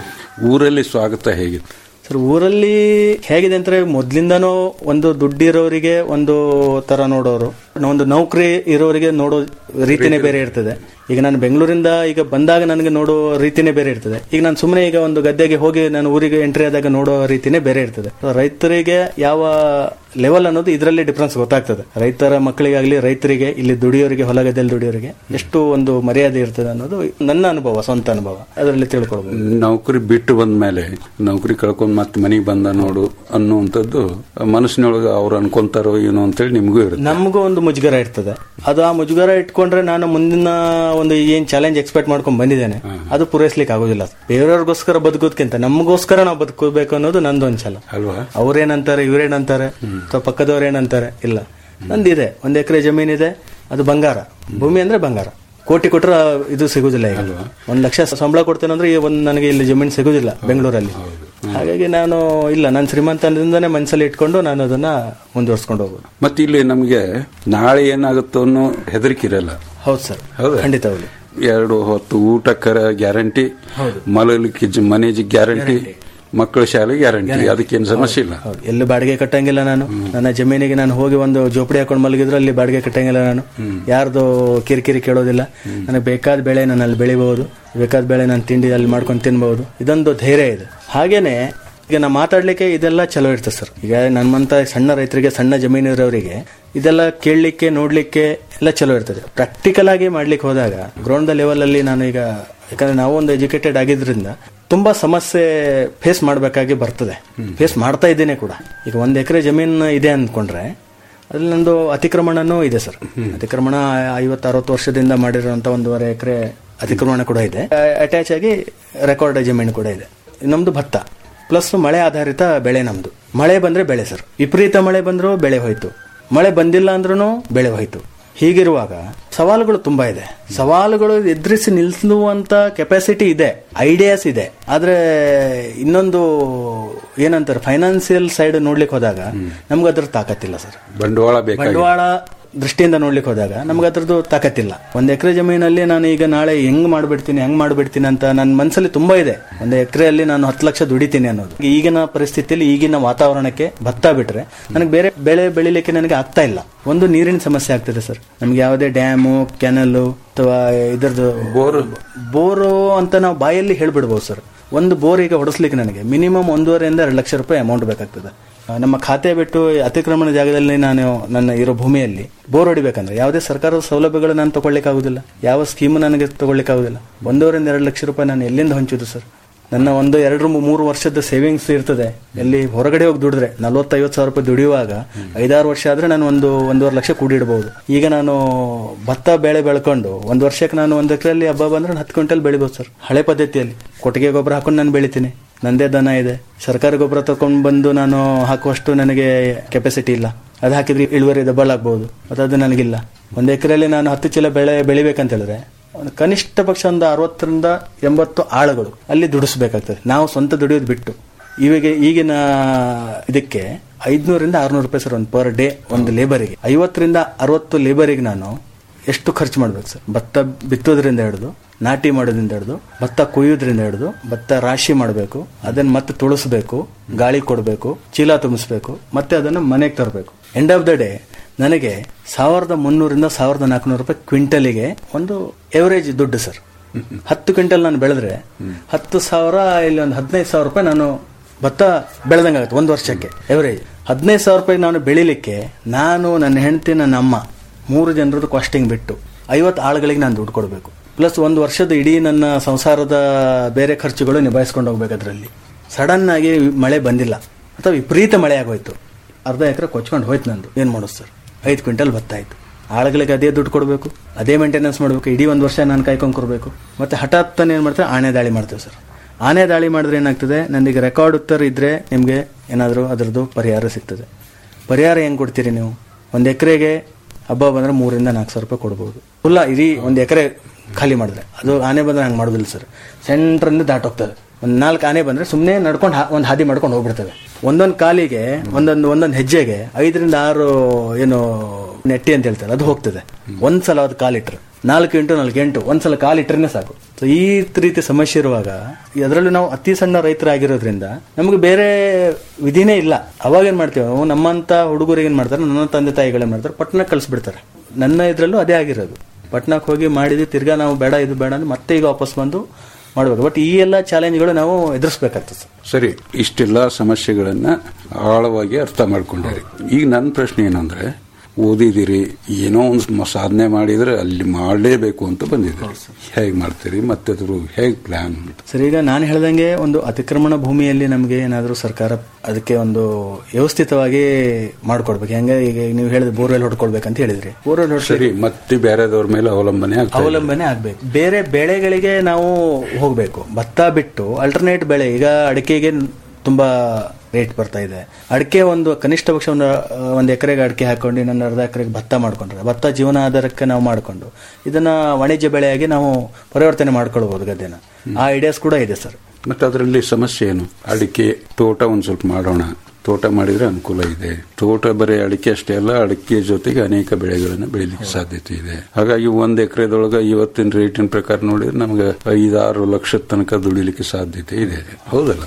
ಊರಲ್ಲಿ ಸ್ವಾಗತ ಹೇಗಿತ್ತು ಸರ್ ಊರಲ್ಲಿ ಹೇಗಿದೆ ಅಂದ್ರೆ ಮೊದ್ಲಿಂದಾನು ಒಂದು ದುಡ್ಡಿರೋರಿಗೆ ಒಂದು ತರ ನೋಡೋರು ಒಂದು ನೌಕರಿ ಇರೋರಿಗೆ ನೋಡೋ ರೀತಿನೇ ಬೇರೆ ಇರ್ತದೆ ಈಗ ನಾನು ಬೆಂಗಳೂರಿಂದ ಈಗ ಬಂದಾಗ ನನಗೆ ನೋಡೋ ರೀತಿನೇ ಬೇರೆ ಇರ್ತದೆ ಈಗ ನಾನು ಸುಮ್ಮನೆ ಈಗ ಒಂದು ಗದ್ದೆಗೆ ಹೋಗಿ ನಾನು ಊರಿಗೆ ಎಂಟ್ರಿ ಆದಾಗ ನೋಡೋ ರೀತಿನೇ ಬೇರೆ ಇರ್ತದೆ So, ರೈತರಿಗೆ ಯಾವ ಲೆವೆಲ್ ಅನ್ನೋದು ಇದರಲ್ಲಿ ಡಿಫ್ರೆನ್ಸ್ ಗೊತ್ತಾಗ್ತದೆ ರೈತರ ಮಕ್ಕಳಿಗಾಗ್ಲಿ ರೈತರಿಗೆ ಇಲ್ಲಿ ದುಡಿಯೋರಿಗೆ ಹೊಲ ಗದ್ದೆಯಲ್ಲಿ ದುಡಿಯೋರಿಗೆ ಎಷ್ಟು ಒಂದು ಮರ್ಯಾದೆ ಇರ್ತದೆ ಅನ್ನೋದು ನನ್ನ ಅನುಭವ ಸ್ವಂತ ಅನುಭವ ಅದರಲ್ಲಿ ತಿಳ್ಕೊಳ್ಬಹುದು ನೌಕರಿ ಬಿಟ್ಟು ಬಂದ ಮೇಲೆ ನೌಕರಿ ಕಳ್ಕೊಂಡ್ ಮತ್ತೆ ಮನೆಗೆ ಬಂದ ನೋಡು ಅನ್ನುವಂಥದ್ದು ಮನಸ್ಸಿನೊಳಗೆ ಅವ್ರು ಅನ್ಕೊಂತಾರೋ ಏನೋ ಅಂತೇಳಿ ನಿಮಗೂ ಇರುತ್ತೆ ನಮಗೂ ಒಂದು ಮುಜುಗರ ಇರ್ತದೆ ಅದು ಆ ಮುಜುಗರ ಇಟ್ಕೊಂಡ್ರೆ ನಾನು ಮುಂದಿನ ಒಂದು ಏನ್ ಚಾಲೆಂಜ್ ಎಕ್ಸ್ಪೆಕ್ಟ್ ಮಾಡ್ಕೊಂಡ್ ಬಂದಿದ್ದೇನೆ ಅದು ಪೂರೈಸ್ಲಿಕ್ಕೆ ಆಗುದಿಲ್ಲ ಬೇರೆಯವ್ರಿಗೋಸ್ಕರ ಬದುಕೋದ್ಕಿಂತ ನಮಗೋಸ್ಕರ ನಾವು ಬದುಕೋಬೇಕು ಅನ್ನೋದು ನಂದು ಒಂದ್ ಛಲ ಅಲ್ವಾ ಅವ್ರೇನಂತಾರೆ ಇವ್ರೇನಂತಾರೆ ಅಥವಾ ಪಕ್ಕದವ್ರು ಏನಂತಾರೆ ಇಲ್ಲ ನಂದಿದೆ ಒಂದ್ ಎಕರೆ ಜಮೀನಿದೆ ಅದು ಬಂಗಾರ ಭೂಮಿ ಅಂದ್ರೆ ಬಂಗಾರ ಕೋಟಿ ಕೊಟ್ರೆ ಇದು ಸಿಗುದಿಲ್ಲ ಈಗ ಒಂದ್ ಲಕ್ಷ ಸಂಬಳ ಕೊಡ್ತೇನೆ ಅಂದ್ರೆ ಈ ಒಂದ್ ನನಗೆ ಇಲ್ಲಿ ಜಮೀನು ಸಿಗುದಿಲ್ಲ ಬೆಂಗಳೂರಲ್ಲಿ ಹಾಗಾಗಿ ನಾನು ಇಲ್ಲ ನಾನು ಶ್ರೀಮಂತನದಿಂದನೇ ಮನಸ್ಸಲ್ಲಿ ಇಟ್ಕೊಂಡು ನಾನು ಅದನ್ನ ಮುಂದುವರ್ಸ್ಕೊಂಡು ಹೋಗೋದು ಮತ್ತೆ ಇಲ್ಲಿ ನಮಗೆ ನಾಳೆ ಏನಾಗುತ್ತೋ ಅನ್ನೋ ಹೆದರಿಕೆ ಇರಲ್ಲ ಹೌದು ಸರ್ ಹೌದಾ ಖಂಡಿತವಾಗ್ಲು ಎರಡು ಹೊತ್ತು ಊಟಕ್ಕರ ಗ್ಯಾರಂಟಿ ಮಲಗಲಿಕ್ಕೆ ಜ- ಮನೆ ಗ್ಯಾರಂಟಿ ಮಕ್ಕಳ ಶಾಲೆ ಗ್ಯಾರಂಟಿ ಅದಕ್ಕೇನು ಸಮಸ್ಯೆ ಇಲ್ಲ ಹೌದು ಎಲ್ಲಿ ಬಾಡಿಗೆ ಕಟ್ಟಂಗಿಲ್ಲ ನಾನು ನನ್ನ ಜಮೀನಿಗೆ ನಾನು ಹೋಗಿ ಒಂದು ಜೋಪಡಿ ಹಾಕೊಂಡು ಮಲಗಿದ್ರು ಅಲ್ಲಿ ಬಾಡಿಗೆ ಕಟ್ಟಂಗಿಲ್ಲ ನಾನು ಯಾರ್ದು ಕಿರಿಕಿರಿ ಕೇಳೋದಿಲ್ಲ ನನಗೆ ಬೇಕಾದ ಬೆಳೆ ನಾನು ಅಲ್ಲಿ ಬೆಳಿಬಹುದು ಬೇಕಾದ ಬೆಳೆ ನಾನು ತಿಂಡಿ ಅಲ್ಲಿ ಮಾಡ್ಕೊಂಡು ತಿನ್ಬಹುದು ಇದೊಂದು ಧೈರ್ಯ ಇದೆ ಹಾಗೇನೆ ಈಗ ನಾ ಮಾತಾಡ್ಲಿಕ್ಕೆ ಇದೆಲ್ಲ ಚಲೋ ಇರ್ತದೆ ಸರ್ ಈಗ ನಮ್ಮಂತ ಸಣ್ಣ ರೈತರಿಗೆ ಸಣ್ಣ ಜಮೀನು ಇರೋರಿಗೆ ಇದೆಲ್ಲ ಕೇಳಲಿಕ್ಕೆ ನೋಡ್ಲಿಕ್ಕೆ ಎಲ್ಲ ಚಲೋ ಇರ್ತದೆ ಪ್ರಾಕ್ಟಿಕಲ್ ಆಗಿ ಮಾಡ್ಲಿಕ್ಕೆ ಹೋದಾಗ ಗ್ರೌಂಡ್ ಲೆವೆಲ್ ಅಲ್ಲಿ ನಾನು ಈಗ ಯಾಕಂದ್ರೆ ನಾವು ಒಂದು ಎಜುಕೇಟೆಡ್ ಆಗಿದ್ರಿಂದ ತುಂಬಾ ಸಮಸ್ಯೆ ಫೇಸ್ ಮಾಡಬೇಕಾಗಿ ಬರ್ತದೆ ಫೇಸ್ ಮಾಡ್ತಾ ಇದ್ದೇನೆ ಕೂಡ ಈಗ ಒಂದ್ ಎಕರೆ ಜಮೀನು ಇದೆ ಅಂದ್ಕೊಂಡ್ರೆ ಅದ್ರಲ್ಲಿ ನಂದು ಅತಿಕ್ರಮಣನೂ ಇದೆ ಸರ್ ಅತಿಕ್ರಮಣ ಐವತ್ತು ಅರವತ್ತು ವರ್ಷದಿಂದ ಮಾಡಿರುವಂತ ಒಂದೂವರೆ ಎಕರೆ ಅತಿಕ್ರಮಣ ಕೂಡ ಇದೆ ಅಟ್ಯಾಚ್ ಆಗಿ ರೆಕಾರ್ಡ್ ಜಮೀನು ಕೂಡ ಇದೆ ನಮ್ದು ಭತ್ತ ಪ್ಲಸ್ ಮಳೆ ಆಧಾರಿತ ಬೆಳೆ ನಮ್ದು ಮಳೆ ಬಂದ್ರೆ ಬೆಳೆ ಸರ್ ವಿಪರೀತ ಮಳೆ ಬಂದರೂ ಬೆಳೆ ಹೋಯ್ತು ಮಳೆ ಬಂದಿಲ್ಲ ಅಂದ್ರೂ ಬೆಳೆ ಹೋಯ್ತು ಹೀಗಿರುವಾಗ ಸವಾಲುಗಳು ತುಂಬಾ ಇದೆ ಸವಾಲುಗಳು ಎದುರಿಸಿ ನಿಲ್ಲಿಸುವಂತ ಕೆಪಾಸಿಟಿ ಇದೆ ಐಡಿಯಾಸ್ ಇದೆ ಆದ್ರೆ ಇನ್ನೊಂದು ಏನಂತಾರೆ ಫೈನಾನ್ಸಿಯಲ್ ಸೈಡ್ ನೋಡ್ಲಿಕ್ಕೆ ಹೋದಾಗ ನಮ್ಗೆ ಅದ್ರ ತಾಕತ್ತಿಲ್ಲ ಸರ್ ಬಂಡವಾಳ ಬೇಕಾಗಿ ಬಂಡವಾಳ ದೃಷ್ಟಿಯಿಂದ ನೋಡ್ಲಿಕ್ಕೆ ಹೋದಾಗ ನಮ್ಗೆ ಅದ್ರದ್ದು ತಾಕತ್ತಿಲ್ಲ ಒಂದ್ ಎಕರೆ ಜಮೀನಲ್ಲಿ ನಾನು ಈಗ ನಾಳೆ ಹೆಂಗ್ ಮಾಡ್ಬಿಡ್ತೀನಿ ಹೆಂಗ್ ಮಾಡ್ಬಿಡ್ತೀನಿ ಅಂತ ನನ್ನ ಮನಸ್ಸಲ್ಲಿ ತುಂಬಾ ಇದೆ ಒಂದು ಎಕರೆಯಲ್ಲಿ ನಾನು ಹತ್ತು ಲಕ್ಷ ದುಡಿತೀನಿ ಅನ್ನೋದು ಈಗಿನ ಪರಿಸ್ಥಿತಿಯಲ್ಲಿ ಈಗಿನ ವಾತಾವರಣಕ್ಕೆ ಭತ್ತ ಬಿಟ್ರೆ ನನಗೆ ಬೇರೆ ಬೆಳೆ ಬೆಳಿಲಿಕ್ಕೆ ನನಗೆ ಆಗ್ತಾ ಇಲ್ಲ ಒಂದು ನೀರಿನ ಸಮಸ್ಯೆ ಆಗ್ತದೆ ಸರ್ ನಮ್ಗೆ ಯಾವುದೇ ಡ್ಯಾಮು ಕೆನಲ್ ಅಥವಾ ಇದರದ್ದು ಬೋರ್ ಬೋರು ಅಂತ ನಾವು ಬಾಯಲ್ಲಿ ಹೇಳ್ಬಿಡ್ಬೋದು ಸರ್ ಒಂದು ಬೋರ್ ಈಗ ಹೊಡಿಸ್ಲಿಕ್ಕೆ ನನಗೆ ಮಿನಿಮಮ್ ಒಂದೂವರೆಯಿಂದ ಎರಡು ಲಕ್ಷ ರೂಪಾಯಿ ಅಮೌಂಟ್ ಬೇಕಾಗ್ತದೆ ಆ, ನಮ್ಮ ಖಾತೆ ಬಿಟ್ಟು ಅತಿಕ್ರಮಣ ಜಾಗದಲ್ಲಿ ನಾನು ನನ್ನ ಇರೋ ಭೂಮಿಯಲ್ಲಿ ಬೋರ್ ಹೊಡಿಬೇಕಂದ್ರೆ ಯಾವುದೇ ಸರ್ಕಾರದ ಸೌಲಭ್ಯಗಳು ನಾನು ತಗೊಳ್ಳಿಕ್ಕೆ ಆಗುದಿಲ್ಲ ಯಾವ ಸ್ಕೀಮ್ ನನಗೆ ತಗೊಳ್ಳಿಕ್ಕೆ ಆಗುದಿಲ್ಲ ಒಂದೂವರೆಯಿಂದ ಎರಡು ಲಕ್ಷ ರೂಪಾಯಿ ನಾನು ಎಲ್ಲಿಂದ ಹೊಂಚುದು ಸರ್ ನನ್ನ ಒಂದು ಎರಡು ಮೂ- ಮೂರು ವರ್ಷದ ಸೇವಿಂಗ್ಸ್ ಇರ್ತದೆ ಎಲ್ಲಿ ಹೊರಗಡೆ ಹೋಗಿ ದುಡಿದ್ರೆ ನಲ್ವತ್ತೈವತ್ತು ಸಾವಿರ ರೂಪಾಯಿ ದುಡಿಯುವಾಗ ಐದಾರು ವರ್ಷ ಆದ್ರೆ ನಾನು ಒಂದು ಒಂದೂವರೆ ಲಕ್ಷ ಕೂಡಿಡ್ಬೋದು ಈಗ ನಾನು ಭತ್ತ ಬೆಳೆ ಬೆಳ್ಕೊಂಡು ಒಂದು ವರ್ಷಕ್ಕೆ ನಾನು ಒಂದು ಎಕರೆಯಲ್ಲಿ ಹಬ್ಬ ಬಂದ್ರೆ ಒಂದು ಹತ್ತು ಕ್ವಿಂಟಲ್ ಬೆಳಿಬೋದು ಸರ್ ಹಳೆ ಪದ್ಧತಿಯಲ್ಲಿ ಕೊಟ್ಟಿಗೆ ಗೊಬ್ಬರ ಹಾಕೊಂಡು ನಾನು ಬೆಳಿತೀನಿ ನಂದೇ ದನ ಇದೆ ಸರ್ಕಾರಿ ಗೊಬ್ಬರ ತಗೊಂಡು ಬಂದು ನಾನು ಹಾಕುವಷ್ಟು ನನಗೆ ಕೆಪಾಸಿಟಿ ಇಲ್ಲ ಅದು ಹಾಕಿದ್ರೆ ಇಳುವರಿ ಡಬಲ್ ಆಗ್ಬಹುದು ಮತ್ತು ಅದು ನನಗಿಲ್ಲ ಒಂದು ಎಕರೆಯಲ್ಲಿ ನಾನು ಹತ್ತು ಚೀಲ ಬೆಳೆ ಬೆಳಿಬೇಕಂತ ಹೇಳಿದ್ರೆ ಒಂದು ಕನಿಷ್ಠ ಪಕ್ಷ ಒಂದು ಅರವತ್ತರಿಂದ ಎಂಬತ್ತು ಆಳುಗಳು ಅಲ್ಲಿ ದುಡಿಸ್ಬೇಕಾಗ್ತದೆ ನಾವು ಸ್ವಂತ ದುಡಿಯೋದು ಬಿಟ್ಟು ಇವಾಗ ಈಗಿನ ಇದಕ್ಕೆ ಐದ್ನೂರಿಂದ ಆರ್ನೂರು ರೂಪಾಯಿ ಸರ್ ಒಂದು ಪರ್ ಡೇ ಒಂದು ಲೇಬರಿಗೆ ಐವತ್ತರಿಂದ ಅರವತ್ತು ಲೇಬರಿಗೆ ನಾನು ಎಷ್ಟು ಖರ್ಚು ಮಾಡ್ಬೇಕು ಸರ್ ಭತ್ತ ಬಿತ್ತೋದ್ರಿಂದ ಹಿಡಿದು ನಾಟಿ ಮಾಡೋದ್ರಿಂದ ಹಿಡಿದು ಭತ್ತ ಕೊಯ್ಯೋದ್ರಿಂದ ಹಿಡಿದು ಭತ್ತ ರಾಶಿ ಮಾಡಬೇಕು ಅದನ್ನ ಮತ್ತೆ ತುಳಿಸ್ಬೇಕು ಗಾಳಿ ಕೊಡಬೇಕು ಚೀಲ ತುಂಬಿಸ್ಬೇಕು ಮತ್ತೆ ಅದನ್ನು ಮನೆಗೆ ತರಬೇಕು ಎಂಡ್ ಆಫ್ ದ ಡೇ ನನಗೆ ಸಾವಿರದ ಮುನ್ನೂರಿಂದ ಸಾವಿರದ ನಾಲ್ಕುನೂರು ರೂಪಾಯಿ ಕ್ವಿಂಟಲಿಗೆ ಒಂದು ಎವರೇಜ್ ದುಡ್ಡು ಸರ್ ಹತ್ತು ಕ್ವಿಂಟಲ್ ನಾನು ಬೆಳೆದ್ರೆ ಹತ್ತು ಸಾವಿರ ಇಲ್ಲಿ ಒಂದು ಹದಿನೈದು ಸಾವಿರ ರೂಪಾಯಿ ನಾನು ಭತ್ತ ಬೆಳೆದಂಗಾಗುತ್ತೆ ಒಂದು ವರ್ಷಕ್ಕೆ ಎವರೇಜ್ ಹದಿನೈದು ಸಾವಿರ ರೂಪಾಯಿ ನಾನು ಬೆಳಿಲಿಕ್ಕೆ ನಾನು ನನ್ನ ಹೆಂಡತಿ ನನ್ನ ಅಮ್ಮ ಮೂರು ಜನರದ್ದು ಕಾಸ್ಟಿಂಗ್ ಬಿಟ್ಟು ಐವತ್ತು ಆಳುಗಳಿಗೆ ನಾನು ದುಡ್ಡು ಕೊಡಬೇಕು ಪ್ಲಸ್ ಒಂದು ವರ್ಷದ ಇಡೀ ನನ್ನ ಸಂಸಾರದ ಬೇರೆ ಖರ್ಚುಗಳು ನಿಭಾಯಿಸ್ಕೊಂಡು ಹೋಗ್ಬೇಕು ಅದರಲ್ಲಿ ಸಡನ್ ಆಗಿ ಮಳೆ ಬಂದಿಲ್ಲ ಅಥವಾ ವಿಪರೀತ ಮಳೆ ಆಗೋಯ್ತು ಅರ್ಧ ಎಕರೆ ಕೊಚ್ಕೊಂಡು ಹೋಯ್ತು ನಂದು ಏನು ಮಾಡೋದು ಸರ್ ಐದು ಕ್ವಿಂಟಲ್ ಭತ್ತ ಆಯ್ತು ಆಳುಗಳಿಗೆ ಅದೇ ದುಡ್ಡು ಕೊಡಬೇಕು ಅದೇ ಮೇಂಟೆನೆನ್ಸ್ ಮಾಡಬೇಕು ಇಡೀ ಒಂದು ವರ್ಷ ನಾನು ಕಾಯ್ಕೊಂಡು ಕೊಡಬೇಕು ಮತ್ತೆ ಹಠಾತ್ ಏನು ಮಾಡ್ತಾರೆ ಆನೆ ದಾಳಿ ಮಾಡ್ತೇವೆ ಸರ್ ಆನೆ ದಾಳಿ ಮಾಡಿದ್ರೆ ಏನಾಗ್ತದೆ ನನಗೆ ರೆಕಾರ್ಡ್ ಉತ್ತರ ಇದ್ದರೆ ನಿಮಗೆ ಏನಾದರೂ ಅದರದ್ದು ಪರಿಹಾರ ಸಿಗ್ತದೆ ಪರಿಹಾರ ಹೆಂಗೆ ಕೊಡ್ತೀರಿ ನೀವು ಒಂದು ಎಕರೆಗೆ ಹಬ್ಬ ಬಂದರೆ ಮೂರಿಂದ ನಾಲ್ಕು ಸಾವಿರ ರೂಪಾಯಿ ಕೊಡ್ಬೋದು ಫುಲ್ಲ ಇಡೀ ಒಂದು ಎಕರೆ ಖಾಲಿ ಮಾಡಿದ್ರೆ ಅದು ಆನೆ ಬಂದರೆ ಹಂಗೆ ಮಾಡೋದಿಲ್ಲ ಸರ್ ಸೆಂಟ್ರಿಂದ ದಾಟೋಗ್ತದೆ ಒಂದು ನಾಲ್ಕು ಆನೆ ಬಂದರೆ ಸುಮ್ಮನೆ ನಡ್ಕೊಂಡು ಒಂದು ಹಾದಿ ಮಾಡ್ಕೊಂಡು ಹೋಗ್ಬಿಡ್ತವೆ ಒಂದೊಂದು ಕಾಲಿಗೆ ಒಂದೊಂದು ಒಂದೊಂದು ಹೆಜ್ಜೆಗೆ ಐದರಿಂದ ಆರು ಏನು ನೆಟ್ಟಿ ಅಂತ ಹೇಳ್ತಾರೆ ಅದು ಹೋಗ್ತದೆ ಒಂದ್ಸಲ ಅದು ಕಾಲಿಟ್ರೆ ನಾಲ್ಕು ಇಂಟು ನಾಲ್ಕು ಎಂಟು ಒಂದ್ಸಲ ಕಾಲಿಟ್ರೆ ಸಾಕು So, ಈ ರೀತಿ ಸಮಸ್ಯೆ ಇರುವಾಗ ಅದರಲ್ಲೂ ನಾವು ಅತಿ ಸಣ್ಣ ರೈತರಾಗಿರೋದ್ರಿಂದ ನಮಗೆ ಬೇರೆ ವಿಧಿನೇ ಇಲ್ಲ ಅವಾಗ ಏನ್ ಮಾಡ್ತೀವಿ ನಾವು ನಮ್ಮಂತ ಹುಡುಗರಿಗೆ ಏನ್ ಮಾಡ್ತಾರೆ ನನ್ನ ತಂದೆ ತಾಯಿಗಳೇನ್ ಮಾಡ್ತಾರೆ ಪಟ್ಟಣಕ್ಕೆ ಕಳಿಸ್ಬಿಡ್ತಾರೆ ನನ್ನ ಇದ್ರಲ್ಲೂ ಅದೇ ಆಗಿರೋದು ಪಟ್ಟಣಕ್ಕೆ ಹೋಗಿ ಮಾಡಿದ್ವಿ ತಿರ್ಗಾ ನಾವು ಬೇಡ ಇದು ಬೇಡ ಅಂದ್ರೆ ಮತ್ತೆ ಈಗ ವಾಪಸ್ ಬಂದು ಮಾಡ್ಬೇಕು ಬಟ್ ಈ ಎಲ್ಲ ಚಾಲೆಂಜ್ಗಳು ನಾವು ಎದುರಿಸ್ಬೇಕಾಗ್ತದೆ ಸರ್ ಸರಿ ಇಷ್ಟೆಲ್ಲ ಸಮಸ್ಯೆಗಳನ್ನ ಆಳವಾಗಿ ಅರ್ಥ ಮಾಡ್ಕೊಂಡಿರಿ ಈಗ ನನ್ನ ಪ್ರಶ್ನೆ ಏನಂದ್ರೆ ಓದಿದಿರಿ ಏನೋ ಒಂದು ಸಾಧನೆ ಮಾಡಿದ್ರೆ ಅಲ್ಲಿ ಮಾಡಲೇಬೇಕು ಅಂತ ಬಂದಿದ್ದೀರಿ ಹೇಗೆ ಮಾಡ್ತೀರಿ ಮತ್ತೆ ಅದ್ರ ಹೇಗೆ ಪ್ಲಾನ್ ಅಂತ ಸರ್ ಈಗ ನಾನು ಹೇಳ್ದಂಗೆ ಒಂದು ಅತಿಕ್ರಮಣ ಭೂಮಿಯಲ್ಲಿ ನಮಗೆ ಏನಾದರೂ ಸರ್ಕಾರ ಅದಕ್ಕೆ ಒಂದು ವ್ಯವಸ್ಥಿತವಾಗಿ ಮಾಡ್ಕೊಡ್ಬೇಕು ಹೆಂಗೆ ಈಗ ನೀವು ಹೇಳಿದ್ರೆ ಬೋರ್ವೆಲ್ ಹೊಡ್ಕೊಳ್ಬೇಕಂತ ಹೇಳಿದ್ರಿ ಬೋರ್ವೆಲ್ ಹೊಡ್ಸಿ ಸರಿ ಮತ್ತೆ ಬೇರೆದವ್ರ ಮೇಲೆ ಅವಲಂಬನೆ ಆಗ್ತಾ ಇದೆ. ಅವಲಂಬನೆ ಆಗ್ಬೇಕು ಬೇರೆ ಬೆಳೆಗಳಿಗೆ ನಾವು ಹೋಗ್ಬೇಕು ಭತ್ತ ಬಿಟ್ಟು ಅಲ್ಟರ್ನೇಟ್ ಬೆಳೆ ಈಗ ಅಡಿಕೆಗೆ ತುಂಬಾ ರೇಟ್ ಬರ್ತಾ ಇದೆ ಅಡಿಕೆ ಒಂದು ಕನಿಷ್ಠ ಪಕ್ಷ ಒಂದು ಒಂದು ಎಕರೆಗೆ ಅಡಿಕೆ ಹಾಕೊಂಡು ಇನ್ನೊಂದು ಅರ್ಧ ಎಕರೆಗೆ ಭತ್ತ ಮಾಡ್ಕೊಂಡ್ರೆ ಭತ್ತ ಜೀವನ ಆಧಾರಕ್ಕೆ ನಾವು ಮಾಡಿಕೊಂಡು ಇದನ್ನ ವಾಣಿಜ್ಯ ಬೆಳೆಯಾಗಿ ನಾವು ಪರಿವರ್ತನೆ ಮಾಡ್ಕೊಳ್ಬಹುದು ಗದ್ದೆನ ಆ ಐಡಿಯಾಸ್ ಕೂಡ ಇದೆ ಸರ್ ಮತ್ತೆ ಅದರಲ್ಲಿ ಸಮಸ್ಯೆ ಏನು ಅಡಿಕೆ ತೋಟ ಒಂದ್ ಸ್ವಲ್ಪ ಮಾಡೋಣ ತೋಟ ಮಾಡಿದ್ರೆ ಅನುಕೂಲ ಇದೆ ತೋಟ ಬರೀ ಅಡಿಕೆ ಅಷ್ಟೇ ಅಲ್ಲ ಅಡಿಕೆ ಜೊತೆಗೆ ಅನೇಕ ಬೆಳೆಗಳನ್ನು ಬೆಳಿಲಿಕ್ಕೆ ಸಾಧ್ಯತೆ ಇದೆ ಹಾಗಾಗಿ ಒಂದ್ ಎಕರೆದೊಳಗ ಇವತ್ತಿನ ರೇಟಿನ ಪ್ರಕಾರ ನೋಡಿದ್ರೆ ನಮ್ಗೆ ಐದಾರು ಲಕ್ಷದ ತನಕ ದುಡಿಲಿಕ್ಕೆ ಸಾಧ್ಯತೆ ಇದೆ ಹೌದಲ್ಲ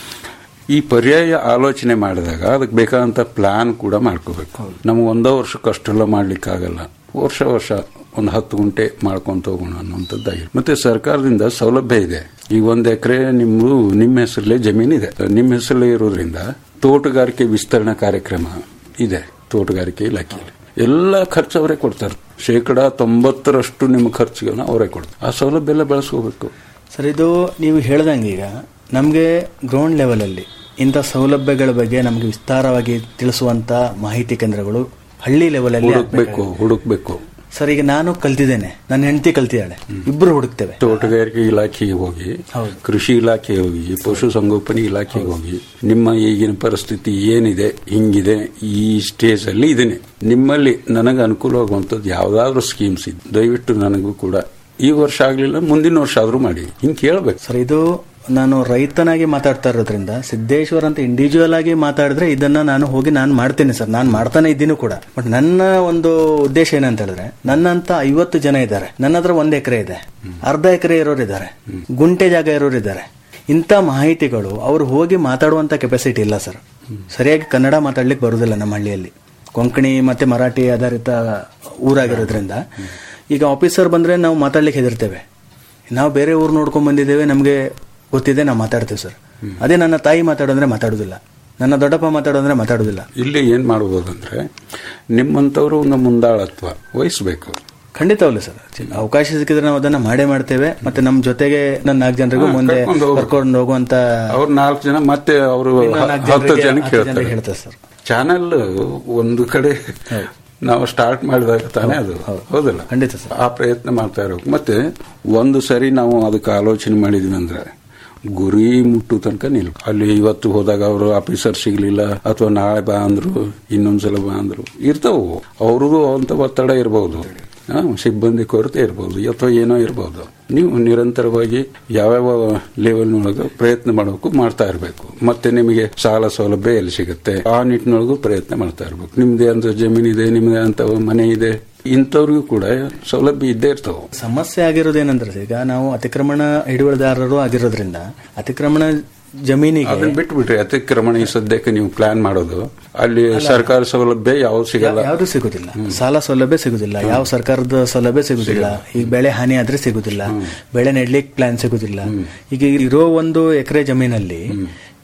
ಈ ಪರ್ಯಾಯ ಆಲೋಚನೆ ಮಾಡಿದಾಗ ಅದಕ್ಕೆ ಬೇಕಾದಂತ ಪ್ಲಾನ್ ಕೂಡ ಮಾಡ್ಕೋಬೇಕು ನಮ್ಗೆ ಒಂದೋ ವರ್ಷಕ್ಕೆ ಅಷ್ಟೆಲ್ಲ ಮಾಡ್ಲಿಕ್ಕೆ ಆಗಲ್ಲ ವರ್ಷ ವರ್ಷ ಒಂದು ಹತ್ತು ಗುಂಟೆ ಮಾಡ್ಕೊಂತ ಹೋಗೋಣ ಅನ್ನುವಂಥದ್ದಾಗಿದೆ ಮತ್ತೆ ಸರ್ಕಾರದಿಂದ ಸೌಲಭ್ಯ ಇದೆ ಈಗ ಒಂದ್ ಎಕರೆ ನಿಮ್ದು ನಿಮ್ಮ ಹೆಸರಲ್ಲೇ ಜಮೀನಿದೆ ನಿಮ್ಮ ಹೆಸರಲ್ಲೇ ಇರೋದ್ರಿಂದ ತೋಟಗಾರಿಕೆ ವಿಸ್ತರಣಾ ಕಾರ್ಯಕ್ರಮ ಇದೆ ತೋಟಗಾರಿಕೆ ಇಲಾಖೆಯಲ್ಲಿ ಎಲ್ಲ ಖರ್ಚು ಅವರೇ ಕೊಡ್ತಾರೆ ಶೇಕಡ ತೊಂಬತ್ತರಷ್ಟು ನಿಮ್ಮ ಖರ್ಚುಗಳನ್ನ ಅವರೇ ಕೊಡ್ತಾರೆ ಆ ಸೌಲಭ್ಯ ಎಲ್ಲ ಬಳಸ್ಕೋಬೇಕು ಸರ್ ಇದು ನೀವು ಹೇಳ್ದಂಗೆ ಈಗ ನಮಗೆ ಗ್ರೌಂಡ್ ಲೆವೆಲಲ್ಲಿ ಇಂಥ ಸೌಲಭ್ಯಗಳ ಬಗ್ಗೆ ನಮಗೆ ವಿಸ್ತಾರವಾಗಿ ತಿಳಿಸುವಂತ ಮಾಹಿತಿ ಕೇಂದ್ರಗಳು ಹಳ್ಳಿ ಲೆವೆಲಲ್ಲಿ ಹುಡುಕ್ಬೇಕು ಹುಡುಕ್ಬೇಕು ಸರ್ ಈಗ ನಾನು ಕಲ್ತಿದ್ದೇನೆ ನನ್ನ ಹೆಂಡತಿ ಕಲ್ತಿದ್ದಾಳೆ ಇಬ್ಬರು ಹುಡುಕ್ತೇವೆ ತೋಟಗಾರಿಕೆ ಇಲಾಖೆಗೆ ಹೋಗಿ ಕೃಷಿ ಇಲಾಖೆಗೆ ಹೋಗಿ ಪಶು ಸಂಗೋಪನೆ ಇಲಾಖೆಗೆ ಹೋಗಿ ನಿಮ್ಮ ಈಗಿನ ಪರಿಸ್ಥಿತಿ ಏನಿದೆ ಹಿಂಗಿದೆ ಈ ಸ್ಟೇಜ್ ಅಲ್ಲಿ ಇದೀನಿ ನಿಮ್ಮಲ್ಲಿ ನನಗೆ ಅನುಕೂಲವಾಗುವಂಥದ್ದು ಯಾವ್ದಾದ್ರು ಸ್ಕೀಮ್ಸ್ ಇದೆ ದಯವಿಟ್ಟು ನನಗೂ ಕೂಡ ಈ ವರ್ಷ ಆಗ್ಲಿಲ್ಲ ಮುಂದಿನ ವರ್ಷ ಆದ್ರೂ ಮಾಡಿ ಹಿಂಗ್ ಕೇಳ್ಬೇಕು ಸರ್ ಇದು ನಾನು ರೈತನಾಗಿ ಮಾತಾಡ್ತಾ ಇರೋದ್ರಿಂದ ಸಿದ್ದೇಶ್ವರ್ ಅಂತ ಇಂಡಿವಿಜುವಲ್ ಆಗಿ ಮಾತಾಡಿದ್ರೆ ಇದನ್ನ ನಾನು ಹೋಗಿ ನಾನು ಮಾಡ್ತೇನೆ ಸರ್ ನಾನು ಮಾಡ್ತಾನೆ ಇದ್ದೀನಿ ಕೂಡ ಬಟ್ ನನ್ನ ಒಂದು ಉದ್ದೇಶ ಏನಂತ ಹೇಳಿದ್ರೆ ನನ್ನಂತ ಐವತ್ತು ಜನ ಇದ್ದಾರೆ ನನ್ನ ಹತ್ರ ಒಂದ್ ಎಕರೆ ಇದೆ ಅರ್ಧ ಎಕರೆ ಇರೋರು ಇದ್ದಾರೆ ಗುಂಟೆ ಜಾಗ ಇರೋರು ಇದ್ದಾರೆ ಇಂಥ ಮಾಹಿತಿಗಳು ಅವ್ರು ಹೋಗಿ ಮಾತಾಡುವಂತ ಕೆಪಾಸಿಟಿ ಇಲ್ಲ ಸರ್ ಸರಿಯಾಗಿ ಕನ್ನಡ ಮಾತಾಡ್ಲಿಕ್ಕೆ ಬರುದಿಲ್ಲ ನಮ್ಮ ಹಳ್ಳಿಯಲ್ಲಿ ಕೊಂಕಣಿ ಮತ್ತೆ ಮರಾಠಿ ಆಧಾರಿತ ಊರಾಗಿರೋದ್ರಿಂದ ಈಗ ಆಫೀಸರ್ ಬಂದ್ರೆ ನಾವು ಮಾತಾಡ್ಲಿಕ್ಕೆ ಹೆದರ್ತೇವೆ ನಾವು ಬೇರೆ ಊರು ನೋಡ್ಕೊಂಡ್ ಬಂದಿದ್ದೇವೆ ನಮಗೆ ಗೊತ್ತಿದೆ ನಾವು ಮಾತಾಡ್ತೇವೆ ಸರ್ ಅದೇ ನನ್ನ ತಾಯಿ ಮಾತಾಡೋದ್ರೆ ಮಾತಾಡೋದಿಲ್ಲ ನನ್ನ ದೊಡ್ಡಪ್ಪ ಮಾತಾಡೋದ್ರೆ ಮಾತಾಡೋದಿಲ್ಲ ಇಲ್ಲಿ ಏನ್ ಮಾಡಬಹುದಂದ್ರೆ ನಿಮ್ಮಂತವ್ರು ಒಂದು ಮುಂದಾಳತ್ವ ವಹಿಸ್ಬೇಕು ಖಂಡಿತವಲ್ಲ ಸರ್ ಅವಕಾಶ ಸಿಕ್ಕಿದ್ರೆ ನಾವು ಅದನ್ನ ಮಾಡೇ ಮಾಡ್ತೇವೆ ಮತ್ತೆ ನಮ್ಮ ಜೊತೆಗೆ ನನ್ನ ನಾಲ್ಕು ಜನರಿಗೂ ಹಾ, ಮುಂದೆ ಕರ್ಕೊಂಡು ಹೋಗ್ಬೇಕು. ಕರ್ಕೊಂಡು ಹೋಗುವಂತ ಅವ್ರು ನಾಲ್ಕು ಜನ ಮತ್ತೆ ಅವರು ಇನ್ನೂ ನಾಲ್ಕು ಹತ್ತು ಜನರಿಗೆ- ಜನಕ್ಕೆ ಹತ್ತು ಜನರಿಗೆ ಹೇಳ್ತಾರೆ ಹೇಳ್ತಾರೆ ಸರ್ ಚಾನೆಲ್ ಒಂದು ಕಡೆ ನಾವು ಸ್ಟಾರ್ಟ್ ಮಾಡಿದಾಗ ತಾನೇ ಅದು ಹೌದಲ್ಲ ಖಂಡಿತ ಸರ್ ಆ ಪ್ರಯತ್ನ ಮಾಡ್ತಾ ಇರಬೇಕು ಮತ್ತೆ ಒಂದು ಸರಿ ನಾವು ಅದಕ್ಕೆ ಆಲೋಚನೆ ಮಾಡಿದ್ವಿ ಅಂದ್ರೆ ಗುರಿ ಮುಟ್ಟು ತನಕ ನಿಲ್ ಅಲ್ಲಿ ಇವತ್ತು ಹೋದಾಗ ಅವರು ಆಫೀಸರ್ ಸಿಗ್ಲಿಲ್ಲ ಅಥವಾ ನಾಳೆ ಬಾ ಅಂದ್ರು ಇನ್ನೊಂದ್ಸಲ ಬಾ ಅಂದ್ರು ಇರ್ತಾವು ಅವ್ರದ್ದು ಅಂತ ಒತ್ತಡ ಇರಬಹುದು ಸಿಬ್ಬಂದಿ ಕೊರತೆ ಇರಬಹುದು ಅಥವಾ ಏನೋ ಇರಬಹುದು ನೀವು ನಿರಂತರವಾಗಿ ಯಾವ್ಯಾವ ಲೆವೆಲ್ನೊಳಗೆ ಪ್ರಯತ್ನ ಮಾಡೋಕು ಮಾಡ್ತಾ ಇರಬೇಕು ಮತ್ತೆ ನಿಮಗೆ ಸಾಲ ಸೌಲಭ್ಯ ಎಲ್ಲಿ ಸಿಗುತ್ತೆ ಆ ನಿಟ್ಟಿನೊಳಗೂ ಪ್ರಯತ್ನ ಮಾಡ್ತಾ ಇರಬೇಕು ನಿಮ್ದೇ ಅಂತ ಜಮೀನಿದೆ ನಿಮ್ದೇ ಅಂತ ಮನೆ ಇದೆ ಇಂಥವ್ರಿಗೂ ಕೂಡ ಸೌಲಭ್ಯ ಇದ್ದೇ ಇರ್ತಾವೆ ಸಮಸ್ಯೆ ಆಗಿರೋದೇನಂದ್ರೆ ಈಗ ನಾವು ಅತಿಕ್ರಮಣ ಹಿಡುವಳಿದಾರರು ಆಗಿರೋದ್ರಿಂದ ಅತಿಕ್ರಮಣ ಜಮೀನಿಗೆ ಅದನ್ನ ಬಿಟ್ಬಿಟ್ರಿ ಅತಿಕ್ರಮಣ ಈ ಸದ್ಯಕ್ಕೆ ನೀವು ಪ್ಲಾನ್ ಮಾಡೋದು ಅಲ್ಲಿ ಸರ್ಕಾರ ಸೌಲಭ್ಯ ಯಾವ್ದು ಸಿಗಲ್ಲ ಯಾವುದು ಸಿಗುದಿಲ್ಲ ಸಾಲ ಸೌಲಭ್ಯ ಸಿಗುದಿಲ್ಲ ಯಾವ ಸರ್ಕಾರದ ಸೌಲಭ್ಯ ಸಿಗುದಿಲ್ಲ ಈಗ ಬೆಳೆ ಹಾನಿ ಆದ್ರೆ ಸಿಗುದಿಲ್ಲ ಬೆಳೆ ನೆಡ್ಲಿಕ್ಕೆ ಪ್ಲಾನ್ ಸಿಗುದಿಲ್ಲ ಈಗ ಇರೋ ಒಂದು ಎಕರೆ ಜಮೀನಲ್ಲಿ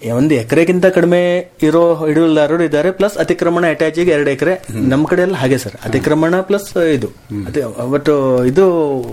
ಒಂದು ಎಕರೆಗಿಂತ ಕಡಿಮೆ ಇರೋ ಹಿಡುವಳಿದಾರರು ಇದ್ದಾರೆ ಪ್ಲಸ್ ಅತಿಕ್ರಮಣ ಅಟ್ಯಾಚಿಗೆ ಎರಡು ಎಕರೆ ನಮ್ಮ ಕಡೆ ಎಲ್ಲ ಹಾಗೆ ಸರ್ ಅತಿಕ್ರಮಣ ಪ್ಲಸ್ ಇದು ಅತಿ- ಬಟ್ ಇದು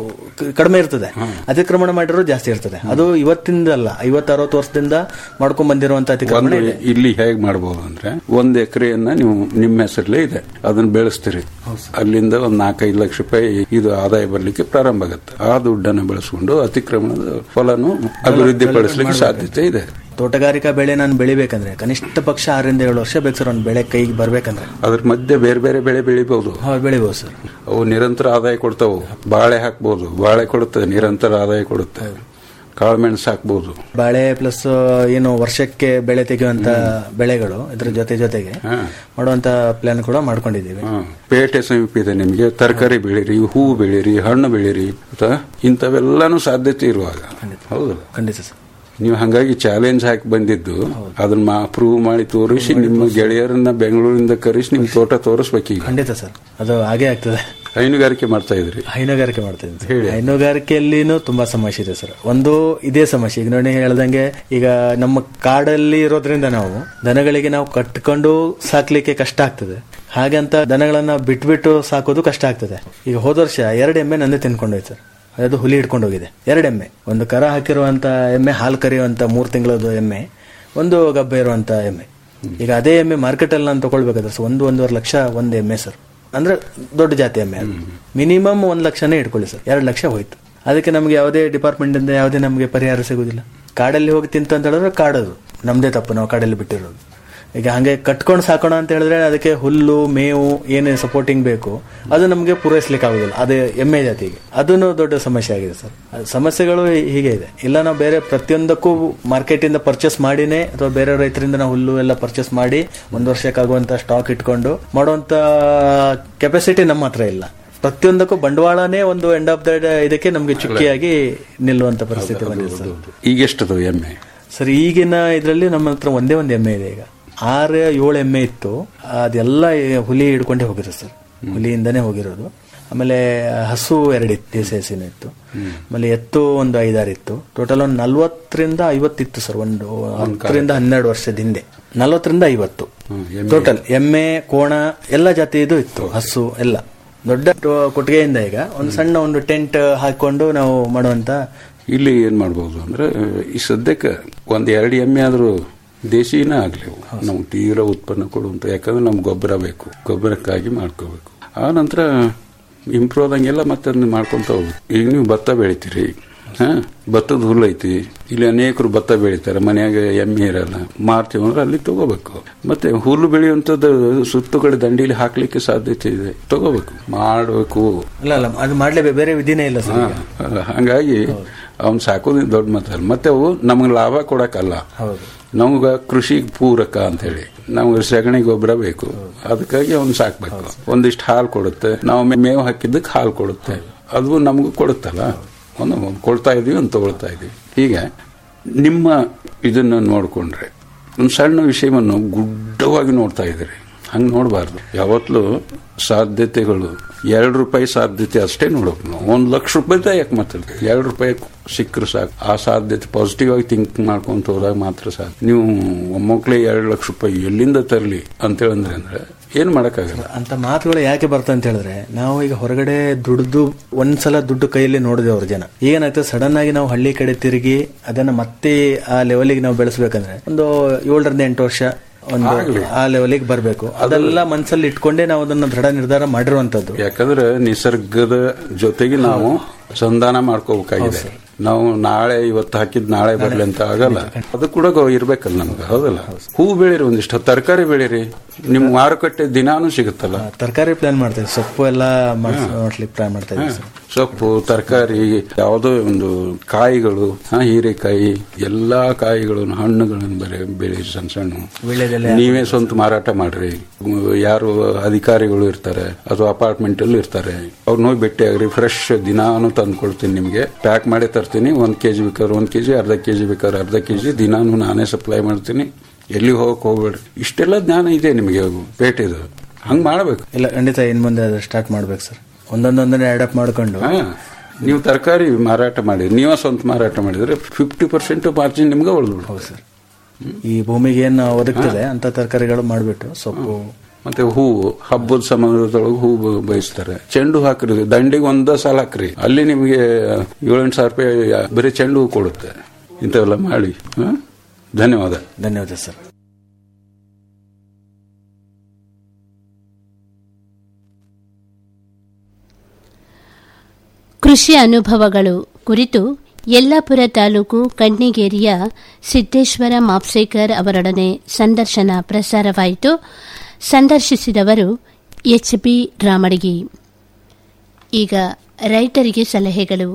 ಕ- ಕಡಿಮೆ ಇರ್ತದೆ ಅತಿಕ್ರಮಣ ಮಾಡಿರೋ ಜಾಸ್ತಿ ಇರ್ತದೆ ಅದು ಇವತ್ತಿಂದ ಅಲ್ಲ ಐವತ್ತು ಅರವತ್ತು ವರ್ಷದಿಂದ ಮಾಡ್ಕೊಂಡ್ ಬಂದಿರುವಂತ ಅತಿಕ್ರಮಣ ಒಂದು ಇದೆ ಇಲ್ಲಿ ಹೇಗ್ ಮಾಡಬಹುದು ಅಂದ್ರೆ ಒಂದ್ ಎಕರೆಯನ್ನ ನೀವು ನಿಮ್ಮ ಹೆಸರಲ್ಲೇ ಇದೆ ಅದನ್ನ ಬೆಳೆಸ್ತೀರಿ ಅಲ್ಲಿಂದ ಒಂದ್ ನಾಲ್ಕೈದು ಲಕ್ಷ ರೂಪಾಯಿ ಇದು ಆದಾಯ ಬರ್ಲಿಕ್ಕೆ ಪ್ರಾರಂಭ ಆಗುತ್ತೆ ಆ ದುಡ್ಡನ್ನು ಬೆಳೆಸ್ಕೊಂಡು ಅತಿಕ್ರಮಣದ ಫಲನು ಅಭಿವೃದ್ಧಿ ಪಡಿಸ್ಲಿಕ್ಕೆ ಸಾಧ್ಯತೆ ಇದೆ ತೋಟಗಾರಿಕಾ ಬೆಳೆ ನಾನು ಬೆಳಿಬೇಕಂದ್ರೆ ಕನಿಷ್ಠ ಪಕ್ಷ ಆರರಿಂದ ಏಳು ವರ್ಷ ಬೇಕು ಸರ್ ಒಂದು ಬೆಳೆ ಕೈಗೆ ಬರ್ಬೇಕಂದ್ರೆ ಅದ್ರ ಮಧ್ಯೆ ಬೇರೆ ಬೇರೆ ಬೆಳೆ ಬೆಳಿಬಹುದು ಹೌದು ಬೆಳಿಬಹುದು ಸರ್ ಅವು ನಿರಂತರ ಆದಾಯ ಕೊಡ್ತಾವು ಬಾಳೆ ಹಾಕ್ಬೋದು ಬಾಳೆ ಕೊಡುತ್ತೆ ನಿರಂತರ ಆದಾಯ ಕೊಡುತ್ತೆ ಕಾಳುಮೆಣಸು ಹಾಕ್ಬೋದು ಬಾಳೆ ಪ್ಲಸ್ ಏನು ವರ್ಷಕ್ಕೆ ಬೆಳೆ ತೆಗೆಯುವಂತ ಬೆಳೆಗಳು ಇದ್ರ ಜೊತೆ ಜೊತೆಗೆ ಮಾಡುವಂತ ಪ್ಲಾನ್ ಕೂಡ ಮಾಡ್ಕೊಂಡಿದ್ದೀವಿ ಹಾ. ಪೇಟೆ ಸಮೀಪ ಇದೆ ನಿಮಗೆ ತರಕಾರಿ ಬೆಳೀರಿ ಹೂವು ಬೆಳೀರಿ ಹಣ್ಣು ಬೆಳೀರಿ ಆಯ್ತಾ? ಇಂಥವೆಲ್ಲಾನು ಸಾಧ್ಯತೆ ಇರುವಾಗ ಹೌದು ಖಂಡಿತ ಸರ್ ನೀವು ಹಂಗಾಗಿ ಚಾಲೆಂಜ್ ಹಾಕಿ ಬಂದಿದ್ದು ಅದನ್ನ ಪ್ರೂವ್ ಮಾಡಿ ತೋರಿಸಿ ನಿಮ್ಮ ಗೆಳೆಯರನ್ನ ಬೆಂಗಳೂರಿಂದ ಕರೆಸಿ ನಿಮ್ ತೋಟ ತೋರಿಸ್ಬೇಕೀಗ ಖಂಡಿತ ಸರ್ ಅದು ಹಾಗೆ ಆಗ್ತದೆ ಹೈನುಗಾರಿಕೆ ಮಾಡ್ತಾ ಇದ್ರಿ ಹೈನುಗಾರಿಕೆ ಮಾಡ್ತಾ ಇದ್ದೀನಿ ಸರ್. ಹೈನುಗಾರಿಕೆಯಲ್ಲಿನೂ ತುಂಬಾ ಸಮಸ್ಯೆ ಇದೆ ಸರ್ ಒಂದು ಇದೇ ಸಮಸ್ಯೆ ಈಗ ನೋಡಿ ಹೇಳ್ದಂಗೆ ಈಗ ನಮ್ಮ ಕಾಡಲ್ಲಿ ಇರೋದ್ರಿಂದ ನಾವು ದನಗಳಿಗೆ ನಾವು ಕಟ್ಕೊಂಡು ಸಾಕ್ಲಿಕ್ಕೆ ಕಷ್ಟ ಆಗ್ತದೆ ಹಾಗಂತ ದನಗಳನ್ನ ಬಿಟ್ಬಿಟ್ಟು ಸಾಕೋದು ಕಷ್ಟ ಆಗ್ತದೆ ಈಗ ಹೋದ ವರ್ಷ ಎರಡು ಎಮ್ಮೆ ನಂದೇ ತಿನ್ಕೊಂಡೋಯ್ತು ಸರ್ ಅದು ಹುಲಿ ಹಿಡ್ಕೊಂಡು ಹೋಗಿದೆ ಎರಡು ಎಮ್ಮೆ ಒಂದು ಕರ ಹಾಕಿರುವಂತ ಎಮ್ಮೆ ಹಾಲು ಕರೆಯುವಂತ ಮೂರು ತಿಂಗಳದು ಎಮ್ಮೆ ಒಂದು ಗಬ್ಬೆ ಇರುವಂತ ಎಮ್ಮೆ ಈಗ ಅದೇ ಎಮ್ಮೆ ಮಾರ್ಕೆಟ್ ಅಲ್ಲಿ ನಾನು ತಗೊಳ್ಬೇಕಾದ್ರೆ ಸರ್ ಒಂದು ಒಂದೂವರೆ ಲಕ್ಷ ಒಂದು ಎಮ್ಮೆ ಸರ್ ಅಂದ್ರೆ ದೊಡ್ಡ ಜಾತಿ ಎಮ್ಮೆ ಅದು ಮಿನಿಮಮ್ ಒಂದ್ ಲಕ್ಷನೇ ಇಟ್ಕೊಳ್ಳಿ ಸರ್ ಎರಡು ಲಕ್ಷ ಹೋಯ್ತು ಅದಕ್ಕೆ ನಮ್ಗೆ ಯಾವುದೇ ಡಿಪಾರ್ಟ್ಮೆಂಟ್ ಇಂದ ಯಾವುದೇ ನಮಗೆ ಪರಿಹಾರ ಸಿಗುದಿಲ್ಲ ಕಾಡಲ್ಲಿ ಹೋಗಿ ತಿಂತು ಅಂತ ಹೇಳಿದ್ರೆ ಕಾಡದು ನಮ್ದೇ ತಪ್ಪು ನಾವು ಕಾಡಲ್ಲಿ ಬಿಟ್ಟಿರೋದು ಈಗ ಹಂಗೆ ಕಟ್ಕೊಂಡು ಸಾಕೋಣ ಅಂತ ಹೇಳಿದ್ರೆ ಅದಕ್ಕೆ ಹುಲ್ಲು ಮೇವು ಏನೇ ಸಪೋರ್ಟಿಂಗ್ ಬೇಕು ಅದು ನಮಗೆ ಪೂರೈಸ್ಲಿಕ್ಕೆ ಆಗುದಿಲ್ಲ ಅದೇ ಎಮ್ಮೆ ಜಾತಿಗೆ ಅದನ್ನು ದೊಡ್ಡ ಸಮಸ್ಯೆ ಆಗಿದೆ ಸರ್ ಅದು ಸಮಸ್ಯೆಗಳು ಹೀಗೆ ಇದೆ ಇಲ್ಲ ನಾವು ಬೇರೆ ಪ್ರತಿಯೊಂದಕ್ಕೂ ಮಾರ್ಕೆಟ್ ಇಂದ ಪರ್ಚೇಸ್ ಮಾಡಿನೇ ಅಥವಾ ಬೇರೆ ರೈತರಿಂದ ನಾವು ಹುಲ್ಲು ಎಲ್ಲ ಪರ್ಚೇಸ್ ಮಾಡಿ ಒಂದು ವರ್ಷಕ್ಕಾಗುವಂತ ಸ್ಟಾಕ್ ಇಟ್ಕೊಂಡು ಮಾಡುವಂತ ಕೆಪಾಸಿಟಿ ನಮ್ಮ ಹತ್ರ ಇಲ್ಲ ಪ್ರತಿಯೊಂದಕ್ಕೂ ಬಂಡವಾಳನೇ ಒಂದು ಎಂಡ್ ಆಫ್ ದ ಇದಕ್ಕೆ ನಮಗೆ ಚುಕ್ಕಿಯಾಗಿ ನಿಲ್ಲುವಂತ ಪರಿಸ್ಥಿತಿ ಬಂದಿದೆ ಸರ್ ಈಗ ಎಷ್ಟದು ಎಮ್ಮೆ ಸರ್ ಈಗಿನ ಇದರಲ್ಲಿ ನಮ್ಮ ಹತ್ರ ಒಂದೇ ಒಂದು ಎಮ್ಮೆ ಇದೆ ಈಗ ಆರು ಏಳು ಎಮ್ಮೆ ಇತ್ತು ಅದೆಲ್ಲ ಹುಲಿ ಹಿಡ್ಕೊಂಡೇ ಹೋಗಿರೋ ಸರ್ ಹುಲಿಯಿಂದನೇ ಹೋಗಿರೋದು ಆಮೇಲೆ ಹಸು ಎರಡಿತ್ತು ದೇಸಿ ಹಸಿನ ಇತ್ತು ಆಮೇಲೆ ಎತ್ತು ಒಂದು ಐದಾರು ಇತ್ತು ಟೋಟಲ್ ಒಂದು ನಲ್ವತ್ತರಿಂದ ಐವತ್ತಿತ್ತು ಸರ್ ಒಂದು ಹತ್ತರಿಂದ ಹನ್ನೆರಡು ವರ್ಷದ ಹಿಂದೆ ನಲ್ವತ್ತರಿಂದ ಐವತ್ತು ಟೋಟಲ್ ಎಮ್ಮೆ ಕೋಣ ಎಲ್ಲ ಜಾತಿದು ಇತ್ತು ಹಸು ಎಲ್ಲ ದೊಡ್ಡ ಟೊ- ಕೊಟ್ಟಿಗೆಯಿಂದ ಈಗ ಒಂದು ಸಣ್ಣ ಒಂದು ಟೆಂಟ್ ಹಾಕೊಂಡು ನಾವು ಮಾಡುವಂತ ಇಲ್ಲಿ ಏನ್ ಮಾಡ್ಬೋದು ಅಂದ್ರೆ ಈ ಸದ್ಯಕ್ಕೆ ಒಂದ್ ಎರಡು ಎಮ್ಮೆ ಆದ್ರೂ ದೇಶಿನ ಆಗ್ಲಿ ಅವು. ನಮ್ಗೆ ತೀರಾ ಉತ್ಪನ್ನ ಕೊಡುವಂತ ಯಾಕಂದ್ರೆ ನಮ್ಗೆ ಗೊಬ್ಬರ ಬೇಕು ಗೊಬ್ಬರಕ್ಕಾಗಿ ಮಾಡ್ಕೋಬೇಕು ಆ ನಂತರ ಇಂಪ್ರೂವ್ ಆದಂಗೆಲ್ಲ ಮತ್ತೆ ಅದನ್ನ ಮಾಡ್ಕೊಂತ ಹೋಗ್ಬೇಕು ಈಗ ನೀವು ಭತ್ತ ಬೆಳಿತೀರಿ ಹಾ ಭತ್ತದ ಹುಲ್ಲು ಐತಿ ಇಲ್ಲಿ ಅನೇಕರು ಭತ್ತ ಬೆಳಿತಾರೆ ಮನ್ಯಾಗ ಎಮ್ಮೆ ಇರಲ್ಲ ಮಾರ್ತೀವಿ ಅಂದ್ರೆ ಅಲ್ಲಿ ತಗೋಬೇಕು ಮತ್ತೆ ಹುಲ್ಲು ಬೆಳೆಯುವಂಥದ್ದು ಸುತ್ತು ಕಡೆ ದಂಡಿಲಿ ಹಾಕ್ಲಿಕ್ಕೆ ಸಾಧ್ಯತೆ ಇದೆ ತಗೋಬೇಕು ಮಾಡಬೇಕು ಇಲ್ಲ ಅಲ್ಲ ಅದು ಮಾಡ್ಲೇಬೇಕು ಬೇರೆ ವಿಧಿನೇ ಇಲ್ಲ ಸರ್ ಈಗ. ಅಲ್ಲ, ಹಂಗಾಗಿ ಅವ್ನ್ ಸಾಕೋದು ದೊಡ್ಡ ಮಾತಲ್ಲ ಮತ್ತೆ ಅವು ನಮ್ಗೆ ಲಾಭ ಕೊಡಕ್ಕಲ್ಲ ಹೌದು ನಮ್ಗ ಕೃಷಿಗೆ ಪೂರಕ ಅಂತ ಹೇಳಿ ನಮ್ಗೆ ಸಗಣಿ ಗೊಬ್ಬರ ಬೇಕು ಅದಕ್ಕಾಗಿ ಅವ್ನ್ ಸಾಕ್ಬೇಕು ಒಂದಿಷ್ಟು ಹಾಲು ಕೊಡುತ್ತೆ ನಾವು ಮೇ- ಮೇವು ಹಾಕಿದ್ದಕ್ಕೆ ಹಾಲು ಕೊಡುತ್ತೆ ಅದು ನಮಗೂ ಕೊಡುತ್ತಲ್ಲ ಒಂದು ಒಂದು ಕೊಡ್ತಾ ಇದೀವಿ ಒಂದು ತಗೊಳ್ತಾ ಇದೀವಿ ಹೀಗೆ ನಿಮ್ಮ ಇದನ್ನ ನೋಡ್ಕೊಂಡ್ರೆ ಒಂದು ಸಣ್ಣ ವಿಷಯವನ್ನು ಗುಡ್ಡವಾಗಿ ನೋಡ್ತಾ ಇದ್ದೀರಿ ಹಂಗೆ ನೋಡಬಾರ್ದು ಯಾವತ್ತೂ ಸಾಧ್ಯತೆಗಳು ಎರಡು ರೂಪಾಯಿ ಸಾಧ್ಯತೆ ಅಷ್ಟೇ ನೋಡೋಕೆ ನಾವು ಒಂದು ಲಕ್ಷ ರೂಪಾಯಿದ ಯಾಕೆ ಮಾತಾಡ್ತೀವಿ ಎರಡು ರೂಪಾಯಿ ಸಿಕ್ಕರು ಸಾಕು ಆ ಸಾಧ್ಯತೆ ಪಾಸಿಟಿವ್ ಆಗಿ ಥಿಂಕ್ ಮಾಡ್ಕೊಂತ ಹೋದಾಗ ಮಾತ್ರ ಸಾಕು ನೀವು ಒಮ್ಮಕ್ಳೇ ಎರಡು ಲಕ್ಷ ರೂಪಾಯಿ ಎಲ್ಲಿಂದ ತರಲಿ ಅಂತೇಳಂದ್ರೆ ಅಂದ್ರೆ ಏನು ಮಾಡೋಕ್ಕಾಗಲ್ಲ ಅಂತ ಮಾತುಗಳು ಯಾಕೆ ಬರ್ತವೆ ಅಂತ ಹೇಳಿದ್ರೆ ನಾವು ಈಗ ಹೊರಗಡೆ ದುಡ್ದು ಒಂದ್ಸಲ ದುಡ್ಡು ಕೈಯಲ್ಲಿ ನೋಡಿದೆ ಅವ್ರ ಜನ ಏನಾಗ್ತದೆ ಸಡನ್ ಆಗಿ ನಾವು ಹಳ್ಳಿ ಕಡೆ ತಿರುಗಿ ಅದನ್ನ ಮತ್ತೆ ಆ ಲೆವೆಲಿಗೆ ನಾವು ಬೆಳೆಸ್ಬೇಕಂದ್ರೆ ಒಂದು ಏಳರಿಂದ ಎಂಟು ವರ್ಷ ಒಂದು ಆ ಲೆವೆಲಿಗೆ ಬರಬೇಕು ಅದೆಲ್ಲ ಮನಸ್ಸಲ್ಲಿ ಇಟ್ಕೊಂಡೇ ನಾವು ಅದನ್ನ ದೃಢ ನಿರ್ಧಾರ ಮಾಡಿರುವಂತದ್ದು ಯಾಕಂದ್ರೆ ನಿಸರ್ಗದ ಜೊತೆಗೆ ನಾವು ಸಂಧಾನ ಮಾಡ್ಕೋಬೇಕಾಗಿದೆ ನಾವು ನಾಳೆ ಇವತ್ತು ಹಾಕಿದ್ ನಾಳೆ ಬರ್ಲಿ ಅಂತ ಆಗಲ್ಲ ಅದು ಕೂಡ ಗೊ- ಇರ್ಬೇಕಲ್ಲ ನಮ್ಗೆ ಹೌದಲ್ಲ ಹೂ ಬೆಳೀರಿ ಒಂದಿಷ್ಟು ತರಕಾರಿ ಬೆಳೀರಿ ನಿಮ್ ಮಾರುಕಟ್ಟೆ ದಿನಾನು ಸಿಗುತ್ತಲ್ಲ ತರಕಾರಿ ಪ್ಲಾನ್ ಮಾಡ್ತಾ ಇದ್ದೀವಿ ಸೊಪ್ಪು ಎಲ್ಲ ಮಾಡ್ಲಿಕ್ಕೆ ಪ್ಲಾನ್ ಮಾಡ್ತಾ ಇದ್ದೀವಿ ಸರ್ ಸೊಪ್ಪು ತರಕಾರಿ ಯಾವುದೋ ಒಂದು ಕಾಯಿಗಳು ಹಾ, ಹೀರೆಕಾಯಿ ಎಲ್ಲಾ ಕಾಯಿಗಳನ್ನು ಹಣ್ಣುಗಳನ್ನು ಬರೆ ಬೆಳಿ ಸಣ್ಣ ಸಣ್ಣ ವೀಳ್ಯದೆಲೆ ನೀವೇ ಸ್ವಂತ ಮಾರಾಟ ಮಾಡ್ರಿ ಯಾರು ಅಧಿಕಾರಿಗಳು ಇರ್ತಾರೆ ಅಥವಾ ಅಪಾರ್ಟ್ಮೆಂಟ್ ಅಲ್ಲಿ ಇರ್ತಾರೆ ಅವ್ರನ್ನ ಹೋಗಿ ಭೇಟಿ ಆಗ್ರಿ ಫ್ರೆಶ್ ದಿನಾನು ತಂದು ಕೊಡ್ತೀನಿ ನಿಮ್ಗೆ ಪ್ಯಾಕ್ ಮಾಡಿ ತರ್ತೀನಿ ಒಂದ್ ಕೆಜಿ ಬೇಕಾದ್ರೆ ಒಂದ್ ಕೆಜಿ ಅರ್ಧ ಕೆಜಿ ಬೇಕಾದ್ರೆ ಅರ್ಧ ಕೆಜಿ ದಿನಾನು ನಾನೇ ಸಪ್ಲೈ ಮಾಡ್ತೀನಿ ಎಲ್ಲಿ ಹೋಗಕ್ ಹೋಗ್ಬೇಡ್ರಿ ಇಷ್ಟೆಲ್ಲ ಜ್ಞಾನ ಇದೆ ನಿಮಗೆ ಪೇಟೆದು ಹಂಗ್ ಮಾಡ್ಬೇಕು ಇಲ್ಲ ಖಂಡಿತ ಇನ್ ಮುಂದೆ ಅದು ಸ್ಟಾರ್ಟ್ ಮಾಡ್ಬೇಕು ಸರ್ ಒಂದೊಂದೊಂದನ್ನೇ ಅಡಾಪ್ಟ್ ಮಾಡ್ಕೊಂಡು ಹಾ ನೀವು ತರಕಾರಿ ಮಾರಾಟ ಮಾಡಿ ನೀವೇ ಸ್ವಂತ ಮಾರಾಟ ಮಾಡಿದ್ರೆ ಫಿಫ್ಟಿ ಪರ್ಸೆಂಟ್ ಮಾರ್ಜಿನ್ ನಿಮ್ಗೆ ಉಳಿದ್ಬಿಡು ಹೌದು ಸರ್ ಈ ಭೂಮಿಗೆ ಏನು ಒದಗ್ತದೆ ಅಂತ ತರಕಾರಿಗಳು ಮಾಡಿಬಿಟ್ಟು ಸೊಪ್ಪು ಮತ್ತೆ ಹೂವು ಹಬ್ಬದ ಸಂದರ್ಭದೊಳಗೆ ಹೂವು ಬಯಸ್ತಾರೆ ಚೆಂಡು ಹಾಕ್ರಿ ದಂಡಿಗೆ ಒಂದ ಸಾಲ ಹಾಕ್ರಿ ಅಲ್ಲಿ ನಿಮಗೆ ಏಳೆಂಟು ಸಾವಿರ ರೂಪಾಯಿ ಬರೀ ಚೆಂಡು ಹೂ ಕೊಡುತ್ತೆ ಇಂಥವೆಲ್ಲ ಮಾಡಿ ಹ? ಧನ್ಯವಾದ ಧನ್ಯವಾದ ಸರ್ ಕೃಷಿ ಅನುಭವಗಳು ಕುರಿತು ಯಲ್ಲಾಪುರ ತಾಲೂಕು ಕಣ್ಣಿಗೇರಿಯ ಸಿದ್ದೇಶ್ವರ ಮಾಪ್ಸೇಕರ್ ಅವರೊಡನೆ ಸಂದರ್ಶನ ಪ್ರಸಾರವಾಯಿತು ಸಂದರ್ಶಿಸಿದವರು ಎಚ್ ಬಿ ರಾಮಡಿಗಿ ಈಗ ರೈತರಿಗೆ ಸಲಹೆಗಳು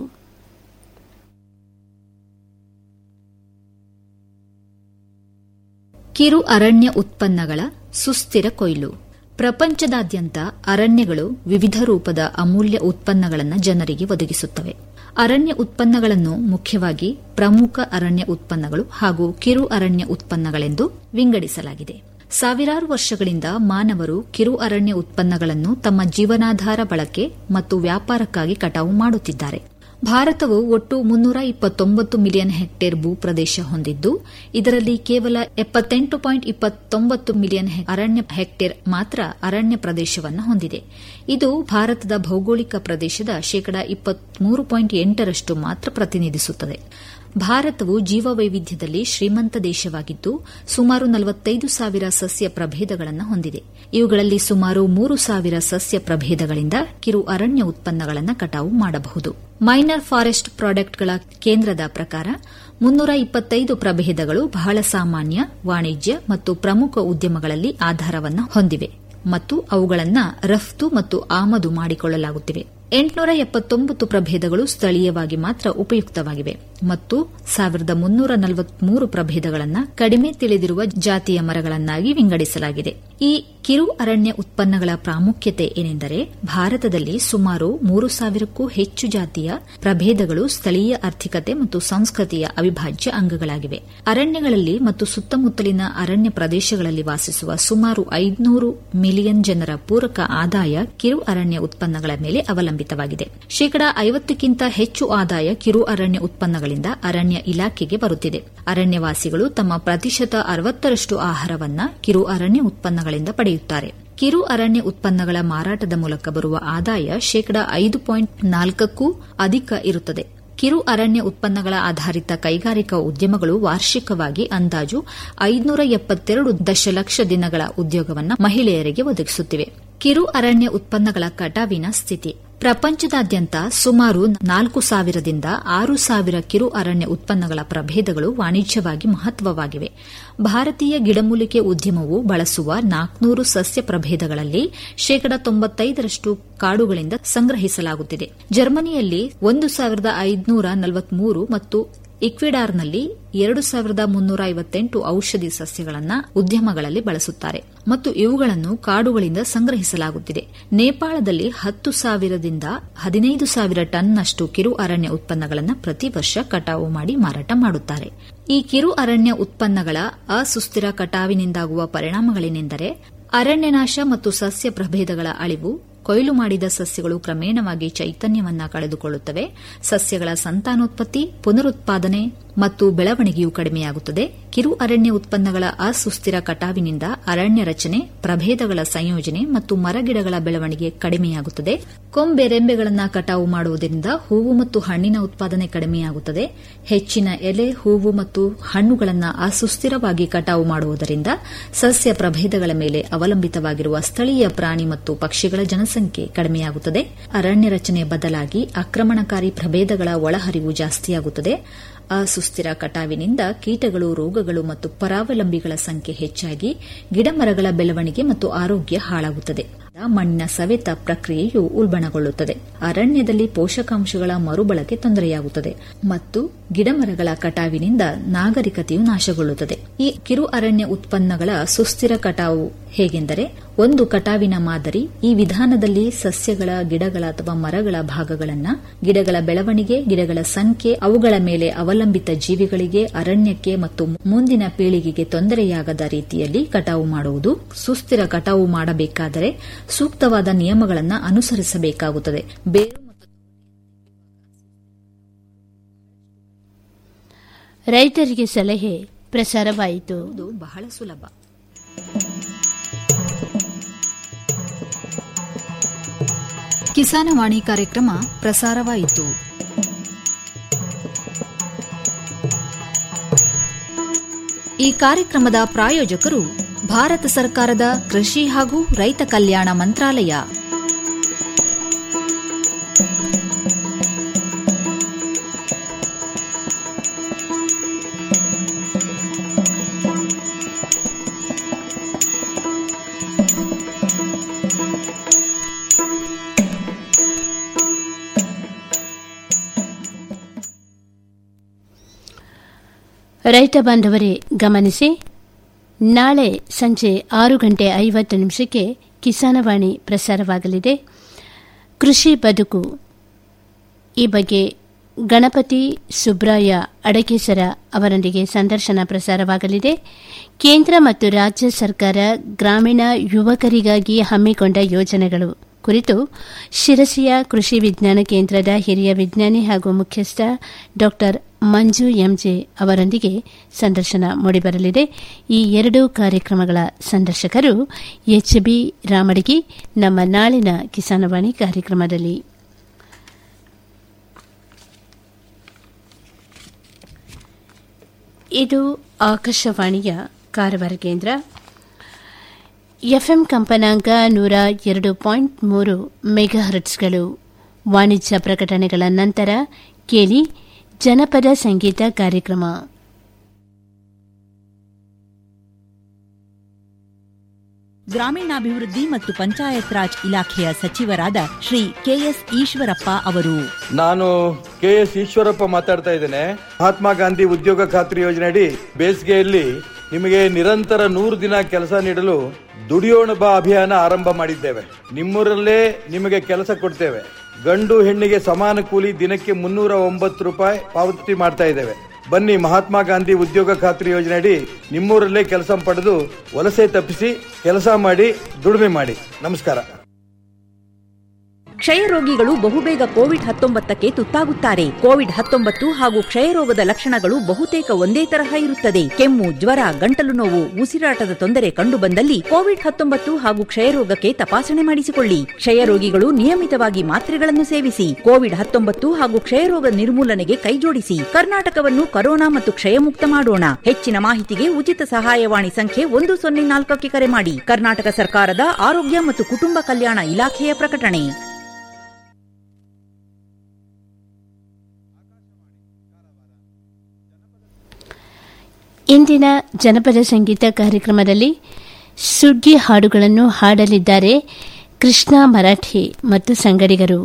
ಕಿರು ಅರಣ್ಯ ಉತ್ಪನ್ನಗಳ ಸುಸ್ಥಿರ ಕೊಯ್ಲು ಪ್ರಪಂಚದಾದ್ಯಂತ ಅರಣ್ಯಗಳು ವಿವಿಧ ರೂಪದ ಅಮೂಲ್ಯ ಉತ್ಪನ್ನಗಳನ್ನು ಜನರಿಗೆ ಒದಗಿಸುತ್ತವೆ ಅರಣ್ಯ ಉತ್ಪನ್ನಗಳನ್ನು ಮುಖ್ಯವಾಗಿ ಪ್ರಮುಖ ಅರಣ್ಯ ಉತ್ಪನ್ನಗಳು ಹಾಗೂ ಕಿರು ಅರಣ್ಯ ಉತ್ಪನ್ನಗಳೆಂದು ವಿಂಗಡಿಸಲಾಗಿದೆ ಸಾವಿರಾರು ವರ್ಷಗಳಿಂದ ಮಾನವರು ಕಿರು ಅರಣ್ಯ ಉತ್ಪನ್ನಗಳನ್ನು ತಮ್ಮ ಜೀವನಾಧಾರ ಬಳಕೆ ಮತ್ತು ವ್ಯಾಪಾರಕ್ಕಾಗಿ ಕಟಾವು ಮಾಡುತ್ತಿದ್ದಾರೆ ಭಾರತವು ಒಟ್ಟು ಮುನ್ನೂರ ಇಪ್ಪತ್ತೊಂಬತ್ತು ಮಿಲಿಯನ್ ಹೆಕ್ಟೇರ್ ಭೂಪ್ರದೇಶ ಹೊಂದಿದ್ದು ಇದರಲ್ಲಿ ಕೇವಲ ಎಪ್ಪತ್ತೆಂಟು ಪಾಯಿಂಟ್ ಇಪ್ಪತ್ತೊಂಬತ್ತು ಮಿಲಿಯನ್ ಹೆ- ಅರಣ್ಯ ಹೆಕ್ಟೇರ್ ಮಾತ್ರ ಅರಣ್ಯ ಪ್ರದೇಶವನ್ನು ಹೊಂದಿದೆ ಇದು ಭಾರತದ ಭೌಗೋಳಿಕ ಪ್ರದೇಶದ ಶೇಕಡಾ ಇಪ್ಪತ್ಮೂರು ಪಾಯಿಂಟ್ ಎಂಟರಷ್ಟು ಮಾತ್ರ ಪ್ರತಿನಿಧಿಸುತ್ತದೆ ಭಾರತವು ಜೀವವೈವಿಧ್ಯದಲ್ಲಿ ಶ್ರೀಮಂತ ದೇಶವಾಗಿದ್ದು ಸುಮಾರು ನಲವತ್ತೈದು ಸಾವಿರ ಸಸ್ಯ ಪ್ರಭೇದಗಳನ್ನು ಹೊಂದಿದೆ ಇವುಗಳಲ್ಲಿ ಸುಮಾರು ಮೂರು ಸಾವಿರ ಸಸ್ಯ ಪ್ರಭೇದಗಳಿಂದ ಕಿರು ಅರಣ್ಯ ಉತ್ಪನ್ನಗಳನ್ನು ಕಟಾವು ಮಾಡಬಹುದು ಮೈನರ್ ಫಾರೆಸ್ಟ್ ಪ್ರಾಡಕ್ಟ್ಗಳ ಕೇಂದ್ರದ ಪ್ರಕಾರ ಮುನ್ನೂರ ಇಪ್ಪತ್ತೈದು ಪ್ರಭೇದಗಳು ಬಹಳ ಸಾಮಾನ್ಯ ವಾಣಿಜ್ಯ ಮತ್ತು ಪ್ರಮುಖ ಉದ್ಯಮಗಳಲ್ಲಿ ಆಧಾರವನ್ನು ಹೊಂದಿವೆ ಮತ್ತು ಅವುಗಳನ್ನು ರಫ್ತು ಮತ್ತು ಆಮದು ಮಾಡಿಕೊಳ್ಳಲಾಗುತ್ತಿವೆ ಎಂಟುನೂರ ಎಪ್ಪತ್ತೊಂಬತ್ತು ಪ್ರಭೇದಗಳು ಸ್ಥಳೀಯವಾಗಿ ಮಾತ್ರ ಉಪಯುಕ್ತವಾಗಿವೆ ಮತ್ತು ಸಾವಿರದ ಮುನ್ನೂರ ನಲವತ್ಮೂರು ಪ್ರಭೇದಗಳನ್ನು ಕಡಿಮೆ ತಿಳಿದಿರುವ ಜಾತಿಯ ಮರಗಳನ್ನಾಗಿ ವಿಂಗಡಿಸಲಾಗಿದೆ ಈ ಕಿರು ಅರಣ್ಯ ಉತ್ಪನ್ನಗಳ ಪ್ರಾಮುಖ್ಯತೆ ಏನೆಂದರೆ ಭಾರತದಲ್ಲಿ ಸುಮಾರು ಮೂರು ಸಾವಿರಕ್ಕೂ ಹೆಚ್ಚು ಜಾತಿಯ ಪ್ರಭೇದಗಳು ಸ್ಥಳೀಯ ಆರ್ಥಿಕತೆ ಮತ್ತು ಸಂಸ್ಕೃತಿಯ ಅವಿಭಾಜ್ಯ ಅಂಗಗಳಾಗಿವೆ ಅರಣ್ಯಗಳಲ್ಲಿ ಮತ್ತು ಸುತ್ತಮುತ್ತಲಿನ ಅರಣ್ಯ ಪ್ರದೇಶಗಳಲ್ಲಿ ವಾಸಿಸುವ ಸುಮಾರು ಐದುನೂರು ಮಿಲಿಯನ್ ಜನರ ಪೂರಕ ಆದಾಯ ಕಿರು ಅರಣ್ಯ ಉತ್ಪನ್ನಗಳ ಮೇಲೆ ಅವಲಂಬಿತವಾಗಿದೆ ಶೇಕಡಾ ಐವತ್ತಕ್ಕಿಂತ ಹೆಚ್ಚು ಆದಾಯ ಕಿರು ಅರಣ್ಯ ಉತ್ಪನ್ನಗಳಿಂದ ಅರಣ್ಯ ಇಲಾಖೆಗೆ ಬರುತ್ತಿದೆ ಅರಣ್ಯವಾಸಿಗಳು ತಮ್ಮ ಪ್ರತಿಶತ ಅರವತ್ತರಷ್ಟು ಆಹಾರವನ್ನ ಕಿರು ಅರಣ್ಯ ಉತ್ಪನ್ನಗಳಿಂದ ಪಡೆಯುತ್ತಾರೆ ಕಿರು ಅರಣ್ಯ ಉತ್ಪನ್ನಗಳ ಮಾರಾಟದ ಮೂಲಕ ಬರುವ ಆದಾಯ ಶೇಕಡಾ ಐದು ಪಾಯಿಂಟ್ ನಾಲ್ಕಕ್ಕೂ ಅಧಿಕ ಇರುತ್ತದೆ ಕಿರು ಅರಣ್ಯ ಉತ್ಪನ್ನಗಳ ಆಧಾರಿತ ಕೈಗಾರಿಕಾ ಉದ್ಯಮಗಳು ವಾರ್ಷಿಕವಾಗಿ ಅಂದಾಜು ಐದುನೂರ ಎಪ್ಪತ್ತೆರಡು ದಶಲಕ್ಷ ದಿನಗಳ ಉದ್ಯೋಗವನ್ನು ಮಹಿಳೆಯರಿಗೆ ಒದಗಿಸುತ್ತಿವೆ ಕಿರು ಅರಣ್ಯ ಉತ್ಪನ್ನಗಳ ಕಟಾವಿನ ಸ್ಥಿತಿ ಪ್ರಪಂಚದಾದ್ಯಂತ ಸುಮಾರು ನಾಲ್ಕು ಸಾವಿರದಿಂದ ಆರು ಸಾವಿರ ಕಿರು ಅರಣ್ಯ ಉತ್ಪನ್ನಗಳ ಪ್ರಭೇದಗಳು ವಾಣಿಜ್ಯವಾಗಿ ಮಹತ್ವವಾಗಿವೆ ಭಾರತೀಯ ಗಿಡಮೂಲಿಕೆ ಉದ್ಯಮವು ಬಳಸುವ ನಾಲ್ಕನೂರು ಸಸ್ಯ ಪ್ರಭೇದಗಳಲ್ಲಿ ಶೇಕಡಾ ತೊಂಬತ್ತೈದರಷ್ಟು ಕಾಡುಗಳಿಂದ ಸಂಗ್ರಹಿಸಲಾಗುತ್ತಿದೆ ಜರ್ಮನಿಯಲ್ಲಿ ಒಂದು ಸಾವಿರದ ಐದುನೂರ ನಲವತ್ಮೂರು ಮತ್ತು ಇಕ್ವಿಡಾರ್ನಲ್ಲಿ ಎರಡು ಸಾವಿರದ ಮುನ್ನೂರ ಐವತ್ತೆಂಟು ಔಷಧಿ ಸಸ್ಯಗಳನ್ನು ಉದ್ಯಮಗಳಲ್ಲಿ ಬಳಸುತ್ತಾರೆ ಮತ್ತು ಇವುಗಳನ್ನು ಕಾಡುಗಳಿಂದ ಸಂಗ್ರಹಿಸಲಾಗುತ್ತಿದೆ ನೇಪಾಳದಲ್ಲಿ ಹತ್ತು ಸಾವಿರದಿಂದ ಹದಿನೈದು ಸಾವಿರ ಟನ್ನಷ್ಟು ಕಿರು ಅರಣ್ಯ ಉತ್ಪನ್ನಗಳನ್ನು ಪ್ರತಿ ವರ್ಷ ಕಟಾವು ಮಾಡಿ ಮಾರಾಟ ಮಾಡುತ್ತಾರೆ ಈ ಕಿರು ಅರಣ್ಯ ಉತ್ಪನ್ನಗಳ ಅಸುಸ್ಥಿರ ಕಟಾವಿನಿಂದಾಗುವ ಪರಿಣಾಮಗಳೇನೆಂದರೆ ಅರಣ್ಯನಾಶ ಮತ್ತು ಸಸ್ಯ ಪ್ರಭೇದಗಳ ಅಳಿವು ಕೊಯ್ಲು ಮಾಡಿದ ಸಸ್ಯಗಳು ಕ್ರಮೇಣವಾಗಿ ಚೈತನ್ಯವನ್ನ ಕಳೆದುಕೊಳ್ಳುತ್ತವೆ ಸಸ್ಯಗಳ ಸಂತಾನೋತ್ಪತ್ತಿ ಪುನರುತ್ಪಾದನೆ ಮತ್ತು ಬೆಳವಣಿಗೆಯು ಕಡಿಮೆಯಾಗುತ್ತದೆ ಕಿರು ಅರಣ್ಯ ಉತ್ಪನ್ನಗಳ ಅಸುಸ್ಥಿರ ಕಟಾವಿನಿಂದ ಅರಣ್ಯ ರಚನೆ ಪ್ರಭೇದಗಳ ಸಂಯೋಜನೆ ಮತ್ತು ಮರಗಿಡಗಳ ಬೆಳವಣಿಗೆ ಕಡಿಮೆಯಾಗುತ್ತದೆ ಕೊಂಬೆರೆಂಬೆಗಳನ್ನು ಕಟಾವು ಮಾಡುವುದರಿಂದ ಹೂವು ಮತ್ತು ಹಣ್ಣಿನ ಉತ್ಪಾದನೆ ಕಡಿಮೆಯಾಗುತ್ತದೆ ಹೆಚ್ಚಿನ ಎಲೆ ಹೂವು ಮತ್ತು ಹಣ್ಣುಗಳನ್ನು ಅಸುಸ್ಥಿರವಾಗಿ ಕಟಾವು ಮಾಡುವುದರಿಂದ ಸಸ್ಯ ಪ್ರಭೇದಗಳ ಮೇಲೆ ಅವಲಂಬಿತವಾಗಿರುವ ಸ್ಥಳೀಯ ಪ್ರಾಣಿ ಮತ್ತು ಪಕ್ಷಿಗಳ ಜನಸಂಖ್ಯೆ ಕಡಿಮೆಯಾಗುತ್ತದೆ ಅರಣ್ಯ ರಚನೆ ಬದಲಾಗಿ ಆಕ್ರಮಣಕಾರಿ ಪ್ರಭೇದಗಳ ಒಳಹರಿವು ಜಾಸ್ತಿಯಾಗುತ್ತದೆ ಅಸುಸ್ಥಿರ ಕಟಾವಿನಿಂದ ಕೀಟಗಳು ರೋಗಗಳು ಮತ್ತು ಪರಾವಲಂಬಿಗಳ ಸಂಖ್ಯೆ ಹೆಚ್ಚಾಗಿ ಗಿಡಮರಗಳ ಬೆಳವಣಿಗೆ ಮತ್ತು ಆರೋಗ್ಯ ಹಾಳಾಗುತ್ತದೆ ಮಣ್ಣಿನ ಸವೆತ ಪ್ರಕ್ರಿಯೆಯು ಉಲ್ಬಣಗೊಳ್ಳುತ್ತದೆ ಅರಣ್ಯದಲ್ಲಿ ಪೋಷಕಾಂಶಗಳ ಮರುಬಳಕೆ ತೊಂದರೆಯಾಗುತ್ತದೆ ಮತ್ತು ಗಿಡಮರಗಳ ಕಟಾವಿನಿಂದ ನಾಗರಿಕತೆಯು ನಾಶಗೊಳ್ಳುತ್ತದೆ ಈ ಕಿರು ಅರಣ್ಯ ಉತ್ಪನ್ನಗಳ ಸುಸ್ಥಿರ ಕಟಾವು ಹೇಗೆಂದರೆ ಒಂದು ಕಟಾವಿನ ಮಾದರಿ ಈ ವಿಧಾನದಲ್ಲಿ ಸಸ್ಯಗಳ ಗಿಡಗಳ ಅಥವಾ ಮರಗಳ ಭಾಗಗಳನ್ನು ಗಿಡಗಳ ಬೆಳವಣಿಗೆ ಗಿಡಗಳ ಸಂಖ್ಯೆ ಅವುಗಳ ಮೇಲೆ ಅವಲಂಬಿತ ಜೀವಿಗಳಿಗೆ ಅರಣ್ಯಕ್ಕೆ ಮತ್ತು ಮುಂದಿನ ಪೀಳಿಗೆಗೆ ತೊಂದರೆಯಾಗದ ರೀತಿಯಲ್ಲಿ ಕಟಾವು ಮಾಡುವುದು ಸುಸ್ಥಿರ ಕಟಾವು ಮಾಡಬೇಕಾದರೆ ಸೂಕ್ತವಾದ ನಿಯಮಗಳನ್ನು ಅನುಸರಿಸಬೇಕಾಗುತ್ತದೆ ಬೇರು ರೈತರಿಗೆ ಸಲಹೆ ಪ್ರಸಾರವಾಯಿತು ಇದು ಬಹಳ ಸುಲಭ ಕಿಸಾನವಾಣಿ ಕಾರ್ಯಕ್ರಮ ಪ್ರಸಾರವಾಯಿತು ಈ ಕಾರ್ಯಕ್ರಮದ ಪ್ರಾಯೋಜಕರು ಭಾರತ ಸರ್ಕಾರದ ಕೃಷಿ ಹಾಗೂ ರೈತ ಕಲ್ಯಾಣ ಮಂತ್ರಾಲಯ ರೈತ ಬಾಂಧವರೇ ಗಮನಿಸಿ ನಾಳೆ ಸಂಜೆ ಆರು ಗಂಟೆ ಐವತ್ತು ನಿಮಿಷಕ್ಕೆ ಕಿಸಾನವಾಣಿ ಪ್ರಸಾರವಾಗಲಿದೆ ಕೃಷಿ ಬದುಕು ಈ ಬಗ್ಗೆ ಗಣಪತಿ ಸುಬ್ರಾಯ ಅಡಕೇಸರ ಅವರೊಂದಿಗೆ ಸಂದರ್ಶನ ಪ್ರಸಾರವಾಗಲಿದೆ ಕೇಂದ್ರ ಮತ್ತು ರಾಜ್ಯ ಸರ್ಕಾರ ಗ್ರಾಮೀಣ ಯುವಕರಿಗಾಗಿ ಹಮ್ಮಿಕೊಂಡ ಯೋಜನೆಗಳು ಕುರಿತು ಶಿರಸಿಯ ಕೃಷಿ ವಿಜ್ಞಾನ ಕೇಂದ್ರದ ಹಿರಿಯ ವಿಜ್ಞಾನಿ ಹಾಗೂ ಮುಖ್ಯಸ್ಥ ಡಾ ಮಂಜು ಎಂಜೆ ಅವರೊಂದಿಗೆ ಸಂದರ್ಶನ ಮೂಡಿಬರಲಿದೆ ಈ ಎರಡೂ ಕಾರ್ಯಕ್ರಮಗಳ ಸಂದರ್ಶಕರು ಎಚ್ ಬಿ ರಾಮಡಿಗಿ ನಮ್ಮ ನಾಳಿನ ಕಿಸಾನವಾಣಿ ಕಾರ್ಯಕ್ರಮದಲ್ಲಿ ಇದು ಆಕಾಶವಾಣಿಯ ಕಾರವಾರ ಕೇಂದ್ರ ಎಫ್ಎಂ ಕಂಪನಾಂಕ ನೂರ ಎರಡು ಪಾಯಿಂಟ್ ಮೂರು ಮೆಗಾಹರ್ಟ್ಸ್ಗಳು ವಾಣಿಜ್ಯ ಪ್ರಕಟಣೆಗಳ ನಂತರ ಕೇಳಿ ಜನಪದ ಸಂಗೀತ ಕಾರ್ಯಕ್ರಮ ಗ್ರಾಮೀಣಾಭಿವೃದ್ಧಿ ಮತ್ತು ಪಂಚಾಯತ್ ರಾಜ್ ಇಲಾಖೆಯ ಸಚಿವರಾದ ಶ್ರೀ ಕೆಎಸ್ ಈಶ್ವರಪ್ಪ ಅವರು ನಾನು ಕೆ ಎಸ್ ಈಶ್ವರಪ್ಪ ಮಾತಾಡ್ತಾ ಇದ್ದೇನೆ ಮಹಾತ್ಮ ಗಾಂಧಿ ಉದ್ಯೋಗ ಖಾತ್ರಿ ಯೋಜನೆಯಡಿ ಬೇಸಿಗೆಯಲ್ಲಿ ನಿಮಗೆ ನಿರಂತರ ನೂರು ದಿನ ಕೆಲಸ ನೀಡಲು ದುಡಿಯೋಣ ಬಾ ಅಭಿಯಾನ ಆರಂಭ ಮಾಡಿದ್ದೇವೆ ನಿಮ್ಮೂರಲ್ಲೇ ನಿಮಗೆ ಕೆಲಸ ಕೊಡ್ತೇವೆ ಗಂಡು ಹೆಣ್ಣಿಗೆ ಸಮಾನ ಕೂಲಿ ದಿನಕ್ಕೆ ಮುನ್ನೂರ ಒಂಬತ್ತು ರೂಪಾಯಿ ಪಾವತಿ ಮಾಡ್ತಾ ಇದ್ದೇವೆ ಬನ್ನಿ ಮಹಾತ್ಮ ಗಾಂಧಿ ಉದ್ಯೋಗ ಖಾತ್ರಿ ಯೋಜನೆಯಡಿ ನಿಮ್ಮೂರಲ್ಲೇ ಕೆಲಸ ಪಡೆದು ವಲಸೆ ತಪ್ಪಿಸಿ ಕೆಲಸ ಮಾಡಿ ದುಡಿಮೆ ಮಾಡಿ ನಮಸ್ಕಾರ ಕ್ಷಯರೋಗಿಗಳು ಬಹುಬೇಗ ಕೋವಿಡ್ ಹತ್ತೊಂಬತ್ತಕ್ಕೆ ತುತ್ತಾಗುತ್ತಾರೆ ಕೋವಿಡ್ ಹತ್ತೊಂಬತ್ತು ಹಾಗೂ ಕ್ಷಯರೋಗದ ಲಕ್ಷಣಗಳು ಬಹುತೇಕ ಒಂದೇ ತರಹ ಇರುತ್ತದೆ ಕೆಮ್ಮು ಜ್ವರ ಗಂಟಲು ನೋವು ಉಸಿರಾಟದ ತೊಂದರೆ ಕಂಡುಬಂದಲ್ಲಿ ಕೋವಿಡ್ ಹತ್ತೊಂಬತ್ತು ಹಾಗೂ ಕ್ಷಯರೋಗಕ್ಕೆ ತಪಾಸಣೆ ಮಾಡಿಸಿಕೊಳ್ಳಿ ಕ್ಷಯರೋಗಿಗಳು ನಿಯಮಿತವಾಗಿ ಮಾತ್ರೆಗಳನ್ನು ಸೇವಿಸಿ ಕೋವಿಡ್ ಹತ್ತೊಂಬತ್ತು ಹಾಗೂ ಕ್ಷಯರೋಗ ನಿರ್ಮೂಲನೆಗೆ ಕೈಜೋಡಿಸಿ ಕರ್ನಾಟಕವನ್ನು ಕರೋನಾ ಮತ್ತು ಕ್ಷಯಮುಕ್ತ ಮಾಡೋಣ ಹೆಚ್ಚಿನ ಮಾಹಿತಿಗೆ ಉಚಿತ ಸಹಾಯವಾಣಿ ಸಂಖ್ಯೆ ಒಂದು ಸೊನ್ನೆ ನಾಲ್ಕಕ್ಕೆ ಕರೆ ಮಾಡಿ ಕರ್ನಾಟಕ ಸರ್ಕಾರದ ಆರೋಗ್ಯ ಮತ್ತು ಕುಟುಂಬ ಕಲ್ಯಾಣ ಇಲಾಖೆಯ ಪ್ರಕಟಣೆ ಇಂದಿನ ಜನಪದ ಸಂಗೀತ ಕಾರ್ಯಕ್ರಮದಲ್ಲಿ ಸುಗ್ಗಿ ಹಾಡುಗಳನ್ನು ಹಾಡಲಿದ್ದಾರೆ ಕೃಷ್ಣ ಮರಾಠಿ ಮತ್ತು ಸಂಗಡಿಗರು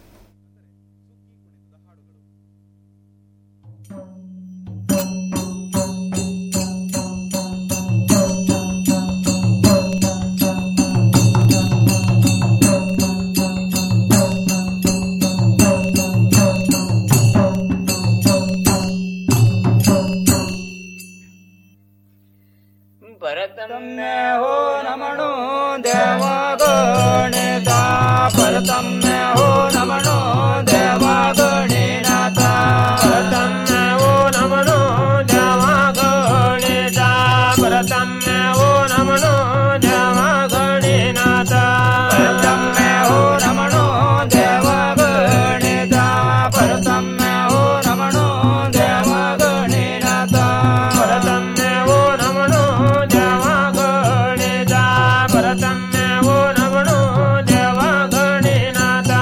परतम्य हो नमणो देवा गणेता परतम्य हो नमणो देवा गणेनाथा परतम्य हो नमणो देवा गणेता परतम्य हो नमणो देवा गणेनाथा परतम्य हो नमणो देवा गणेता परतम्य हो नमणो देवा गणेनाथा परतम्य हो नमणो देवा गणेता परतम्य हो नमणो देवा गणेनाथ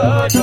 ಯೋಜನೆ